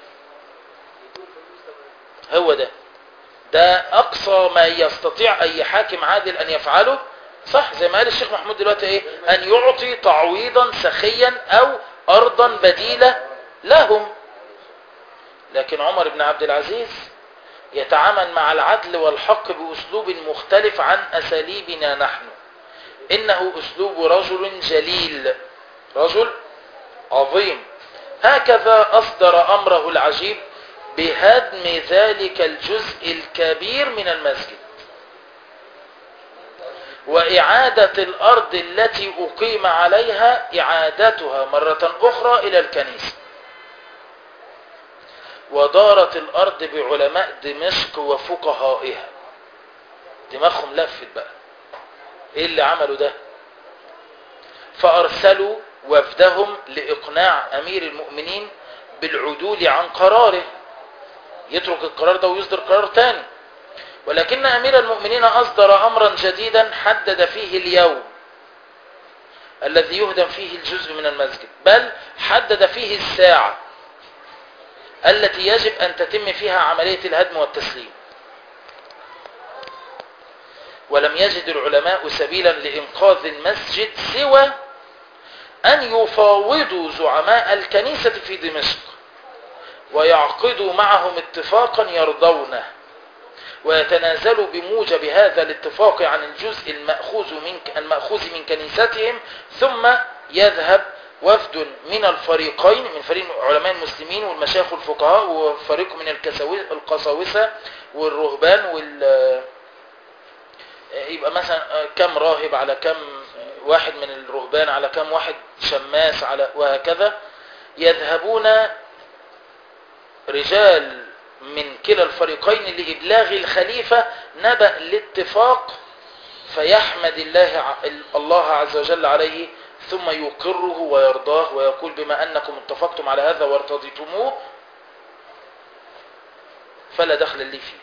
هو ده ده أقصى ما يستطيع أي حاكم عادل أن يفعله صح زي ما قال الشيخ محمود دلوقتي إيه أن يعطي تعويضا سخيا أو أرضا بديلة لهم لكن عمر بن عبد العزيز يتعامل مع العدل والحق بأسلوب مختلف عن أساليبنا نحن إنه أسلوب رجل جليل رجل عظيم هكذا أصدر أمره العجيب بهدم ذلك الجزء الكبير من المسجد وإعادة الأرض التي أقيم عليها إعادتها مرة أخرى إلى الكنيسة ودارت الأرض بعلماء دمشق وفقهائها دماغهم لفت بقى ايه اللي عملوا ده فارسلوا وفدهم لاقناع امير المؤمنين بالعدول عن قراره يترك القرار ده ويصدر قرار تاني ولكن امير المؤمنين اصدر امرا جديدا حدد فيه اليوم الذي يهدم فيه الجزء من المسجد بل حدد فيه الساعة التي يجب أن تتم فيها عملية الهدم والتسليم ولم يجد العلماء سبيلا لإنقاذ المسجد سوى أن يفاوضوا زعماء الكنيسة في دمشق ويعقدوا معهم اتفاقا يرضونه ويتنازلوا بموجب هذا الاتفاق عن الجزء المأخوذ من المأخوذ من كنيستهم ثم يذهب وفد من الفريقين من فريق علماء المسلمين والمشايخ الفقهاء وفريق من الكساوي- القساوسة والرهبان وال يبقى مثلا كم راهب على كم واحد من الرهبان على كم واحد شماس على وهكذا يذهبون رجال من كلا الفريقين لإبلاغ الخليفة نبأ الاتفاق فيحمد الله ع- الله عز وجل عليه ثم يقره ويرضاه ويقول بما أنكم اتفقتم على هذا وارتضيتموه فلا دخل لي فيه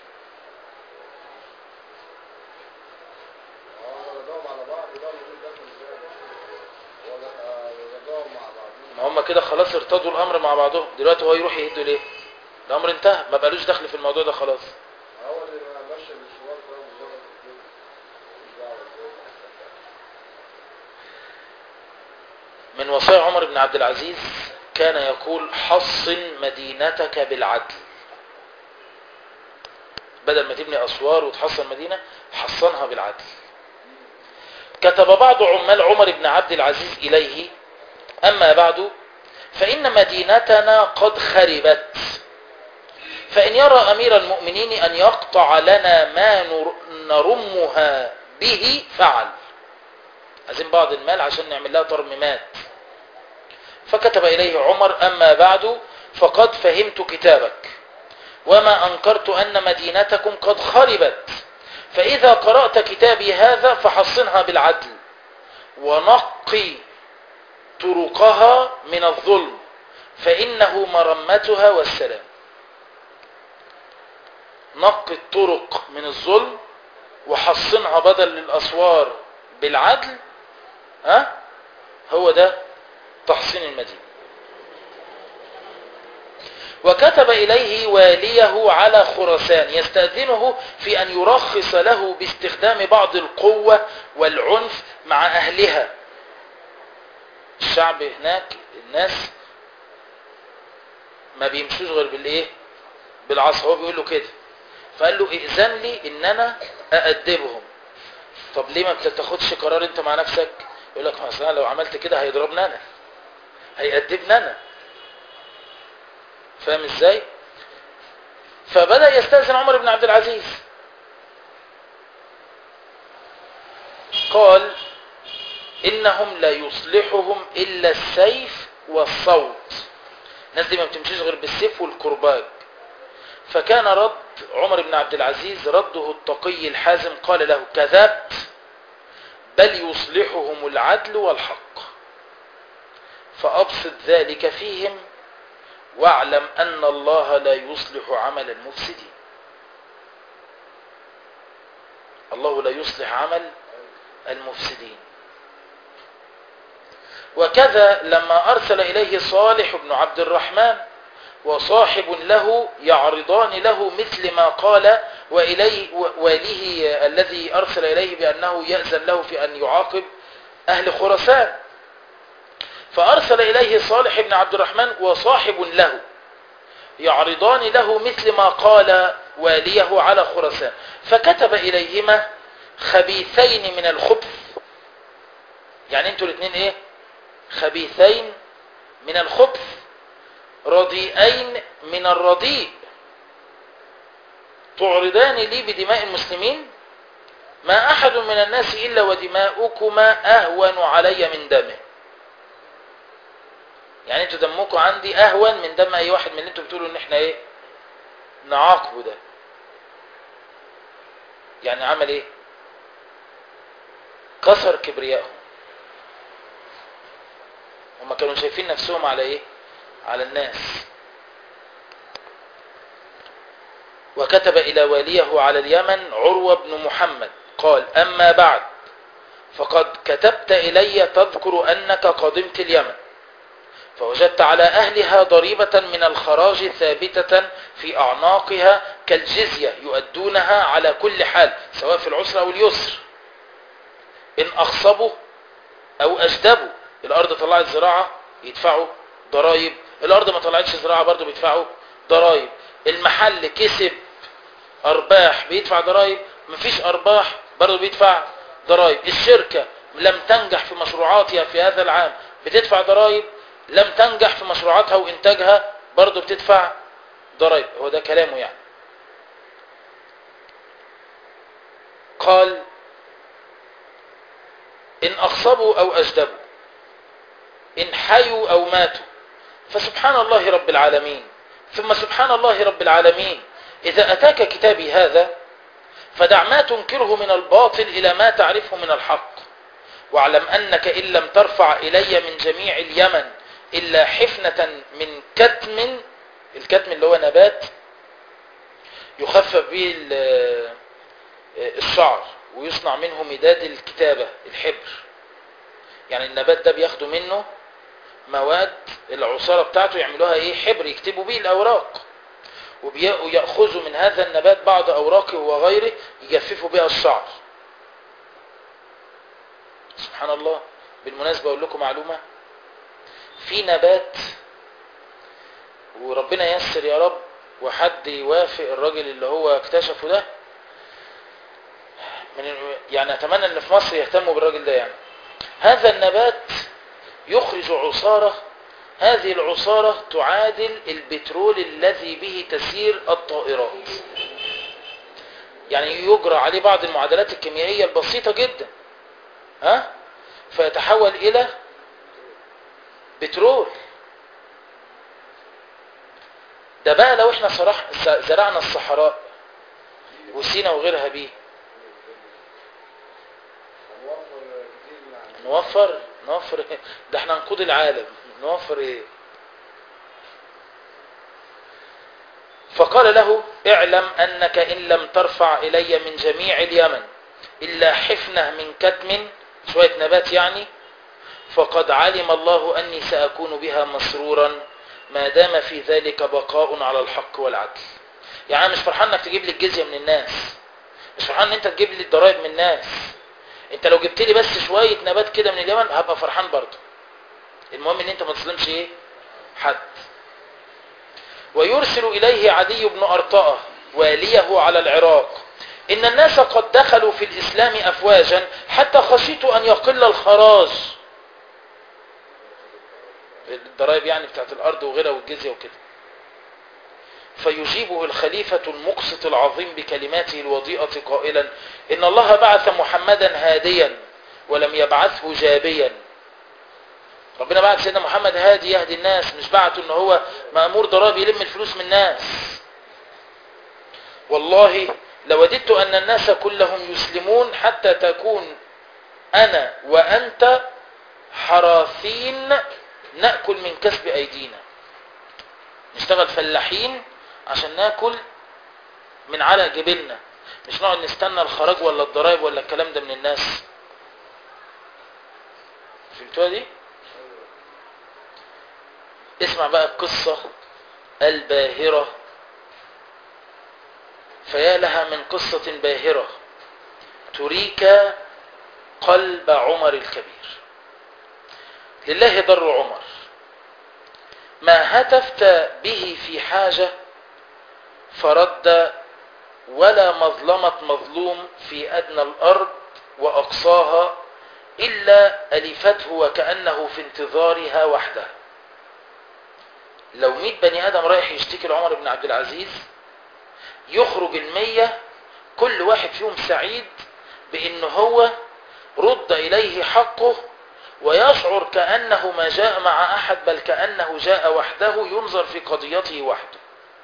اه رضاهم على بعض ده المفروض دخل ازاي هو ده- آه، رضاهم مع بعضهم ما هم كده خلاص ارتضوا الأمر مع بعضهم دلوقتي هو يروح يهدوا ليه الأمر انتهى ما بقالوش دخل في الموضوع ده خلاص هو اللي ماشي بالشوار ده وظبط الدنيا مش دعوه ازاي من وصايا عمر بن عبد العزيز كان يقول حصن مدينتك بالعدل بدل ما تبني أسوار وتحصن مدينة حصنها بالعدل كتب بعض عمال عمر بن عبد العزيز إليه أما بعد فإن مدينتنا قد خربت فإن يرى أمير المؤمنين أن يقطع لنا ما نر- نرمها به فعل عايزين بعض المال عشان نعمل لها ترميمات فكتب إليه عمر أما بعد فقد فهمت كتابك وما أنكرت أن مدينتكم قد خربت فإذا قرأت كتابي هذا فحصنها بالعدل ونقي طرقها من الظلم فإنه مرمتها والسلام نقي الطرق من الظلم وحصنها بدل للأسوار بالعدل ها هو ده تحصين المدينة وكتب إليه واليه على خراسان يستأذنه في أن يرخص له باستخدام بعض القوة والعنف مع أهلها الشعب هناك الناس ما بيمشوش غير بالايه بالعصا هو بيقول له كده فقال له ائذن لي ان انا اادبهم طب ليه ما بتاخدش قرار انت مع نفسك يقول لك مثلا لو عملت كده هيضربني انا هيأدبني انا فاهم ازاي فبدأ يستأذن عمر بن عبد العزيز قال إنهم لا يصلحهم إلا السيف والصوت الناس دي ما بتمشيش غير بالسيف والكرباج فكان رد عمر بن عبد العزيز رده التقي الحازم قال له كذبت بل يصلحهم العدل والحق فأبسط ذلك فيهم واعلم أن الله لا يصلح عمل المفسدين الله لا يصلح عمل المفسدين وكذا لما أرسل إليه صالح بن عبد الرحمن وصاحب له يعرضان له مثل ما قال وإليه واليه الذي أرسل إليه بأنه يأذن له في أن يعاقب أهل خراسان فأرسل إليه صالح بن عبد الرحمن وصاحب له يعرضان له مثل ما قال واليه على خراسان فكتب إليهما خبيثين من الخبث يعني انتوا الاثنين ايه خبيثين من الخبث رديئين من الرديء تعرضان لي بدماء المسلمين ما أحد من الناس إلا ودماؤكما أهون علي من دمه يعني انتوا دمكم عندي أهون من دم أي واحد من اللي انتوا بتقولوا ان احنا ايه نعاقبه ده يعني عمل ايه كسر كبريائهم هم كانوا شايفين نفسهم على ايه على الناس وكتب إلى واليه على اليمن عروة بن محمد قال أما بعد فقد كتبت إلي تذكر أنك قدمت اليمن فوجدت على أهلها ضريبة من الخراج ثابتة في أعناقها كالجزية يؤدونها على كل حال سواء في العسر أو اليسر إن أخصبوا أو أجدبوا الأرض طلعت زراعة يدفعوا ضرائب الأرض ما طلعتش زراعة برضو بيدفعوا ضرائب المحل كسب أرباح بيدفع ضرائب مفيش أرباح برضو بيدفع ضرائب الشركة لم تنجح في مشروعاتها في هذا العام بتدفع ضرائب لم تنجح في مشروعاتها وإنتاجها برضو بتدفع ضرائب هو ده كلامه يعني قال إن أخصبوا أو أجدبوا إن حيوا أو ماتوا فسبحان الله رب العالمين ثم سبحان الله رب العالمين إذا أتاك كتابي هذا فدع ما تنكره من الباطل إلى ما تعرفه من الحق واعلم أنك إن لم ترفع إلي من جميع اليمن إلا حفنة من كتم الكتم اللي هو نبات يخفف به الشعر ويصنع منه مداد الكتابة الحبر يعني النبات ده بياخدوا منه مواد العصارة بتاعته يعملوها ايه حبر يكتبوا به الأوراق ويأخذوا من هذا النبات بعض أوراقه وغيره يجففوا بها الشعر سبحان الله بالمناسبة أقول لكم معلومة في نبات وربنا يسر يا رب وحد يوافق الراجل اللي هو اكتشفه ده من يعني اتمنى ان في مصر يهتموا بالراجل ده يعني هذا النبات يخرج عصارة هذه العصارة تعادل البترول الذي به تسير الطائرات يعني يجرى عليه بعض المعادلات الكيميائية البسيطة جدا ها فيتحول الى بترول ده بقى لو احنا صراح زرعنا الصحراء وسينا وغيرها بيه نوفر نوفر ايه ده احنا نقود العالم نوفر ايه فقال له اعلم انك ان لم ترفع الي من جميع اليمن الا حفنة من كتم شوية نبات يعني فقد علم الله اني ساكون بها مسرورا ما دام في ذلك بقاء على الحق والعدل يعني مش فرحان انك تجيب لي الجزية من الناس مش فرحان ان انت تجيب لي الضرائب من الناس انت لو جبت لي بس شوية نبات كده من اليمن هبقى فرحان برضه المهم ان انت ما تظلمش ايه حد ويرسل اليه عدي بن ارطأة واليه على العراق ان الناس قد دخلوا في الاسلام افواجا حتى خشيت ان يقل الخراج الضرائب يعني بتاعت الارض وغيرها والجزية وكده فيجيبه الخليفة المقسط العظيم بكلماته الوضيئة قائلا إن الله بعث محمدا هاديا ولم يبعثه جابيا ربنا بعث سيدنا محمد هادي يهدي الناس مش بعثه ان هو مأمور ضرائب يلم الفلوس من الناس والله لوددت أن الناس كلهم يسلمون حتى تكون أنا وأنت حراثين نأكل من كسب أيدينا نشتغل فلاحين عشان ناكل من على جبلنا مش نقعد نستنى الخراج ولا الضرائب ولا الكلام ده من الناس فهمتوها دي اسمع بقى القصة الباهرة فيا لها من قصة باهرة تريك قلب عمر الكبير لله ضر عمر ما هتفت به في حاجة فرد ولا مظلمة مظلوم في أدنى الأرض وأقصاها إلا ألفته وكأنه في انتظارها وحده لو مئة بني آدم رايح يشتكي لعمر بن عبد العزيز يخرج المية كل واحد فيهم سعيد بأن هو رد إليه حقه ويشعر كأنه ما جاء مع أحد بل كأنه جاء وحده ينظر في قضيته وحده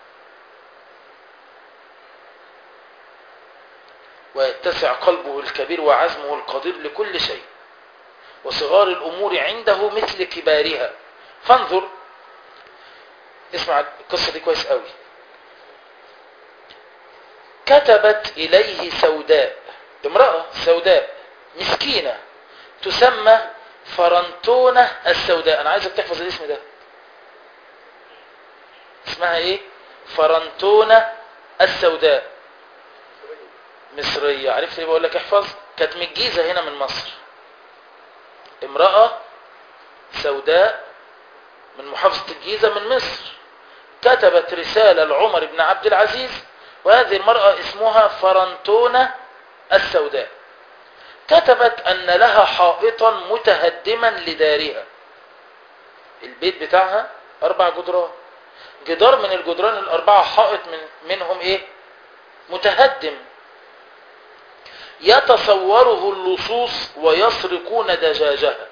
ويتسع قلبه الكبير وعزمه القدير لكل شيء وصغار الأمور عنده مثل كبارها فانظر اسمع القصة دي كويس قوي كتبت إليه سوداء امرأة سوداء مسكينة تسمى فرنتونة السوداء انا عايزك تحفظ الاسم ده اسمها ايه فرنتونة السوداء مصرية عرفت ليه بقول لك احفظ كانت من الجيزة هنا من مصر امرأة سوداء من محافظة الجيزة من مصر كتبت رسالة لعمر بن عبد العزيز وهذه المرأة اسمها فرنتونة السوداء كتبت أن لها حائطا متهدما لدارها البيت بتاعها أربع جدران جدار من الجدران الأربعة حائط من منهم إيه متهدم يتصوره اللصوص ويسرقون دجاجها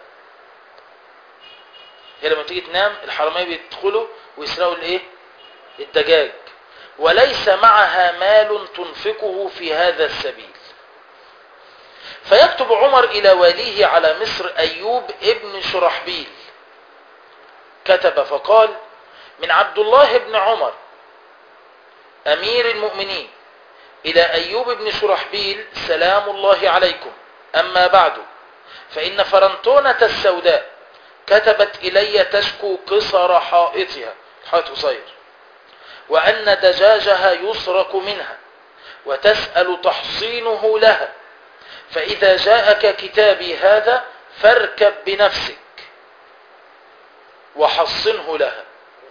هي لما تيجي تنام الحرامية بيدخلوا ويسرقوا الايه الدجاج وليس معها مال تنفقه في هذا السبيل فيكتب عمر إلى واليه على مصر أيوب ابن شرحبيل كتب فقال من عبد الله بن عمر أمير المؤمنين إلى أيوب بن شرحبيل سلام الله عليكم أما بعد فإن فرنتونة السوداء كتبت إلي تشكو قصر حائطها حائط قصير وأن دجاجها يسرق منها وتسأل تحصينه لها فإذا جاءك كتابي هذا فاركب بنفسك وحصنه لها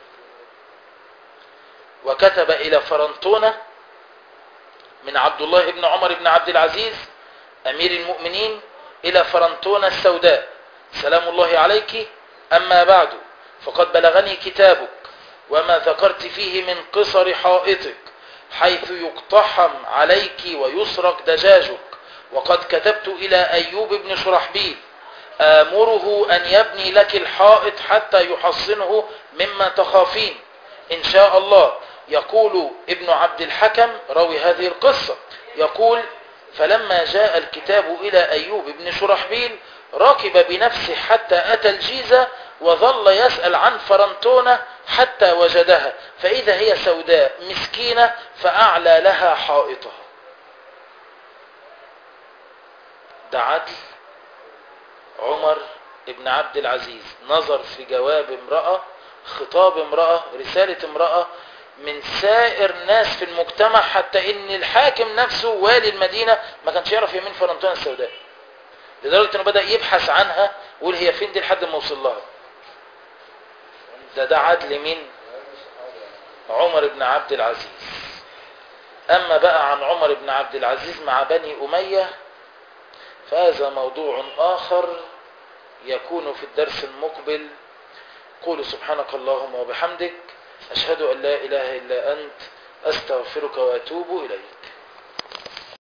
وكتب إلى فرنتونة من عبد الله بن عمر بن عبد العزيز أمير المؤمنين إلى فرنتونة السوداء سلام الله عليك أما بعد فقد بلغني كتابك وما ذكرت فيه من قصر حائطك حيث يقتحم عليك ويسرق دجاجك وقد كتبت إلى أيوب بن شرحبيل آمره أن يبني لك الحائط حتى يحصنه مما تخافين إن شاء الله يقول ابن عبد الحكم روي هذه القصة يقول فلما جاء الكتاب إلى أيوب بن شرحبيل ركب بنفسه حتى أتى الجيزة وظل يسأل عن فرنتونة حتى وجدها فإذا هي سوداء مسكينة فأعلى لها حائطها ده عدل عمر ابن عبد العزيز نظر في جواب امرأة خطاب امرأة رسالة امرأة من سائر ناس في المجتمع حتى ان الحاكم نفسه والي المدينة ما كانش يعرف يمين فرنتونة السوداء لدرجة انه بدأ يبحث عنها ويقول هي فين دي لحد ما وصل لها ده ده عدل مين عمر بن عبد العزيز اما بقى عن عمر بن عبد العزيز مع بني امية فهذا موضوع اخر يكون في الدرس المقبل قول سبحانك اللهم وبحمدك أشهد أن لا إله إلا أنت أستغفرك وأتوب إليك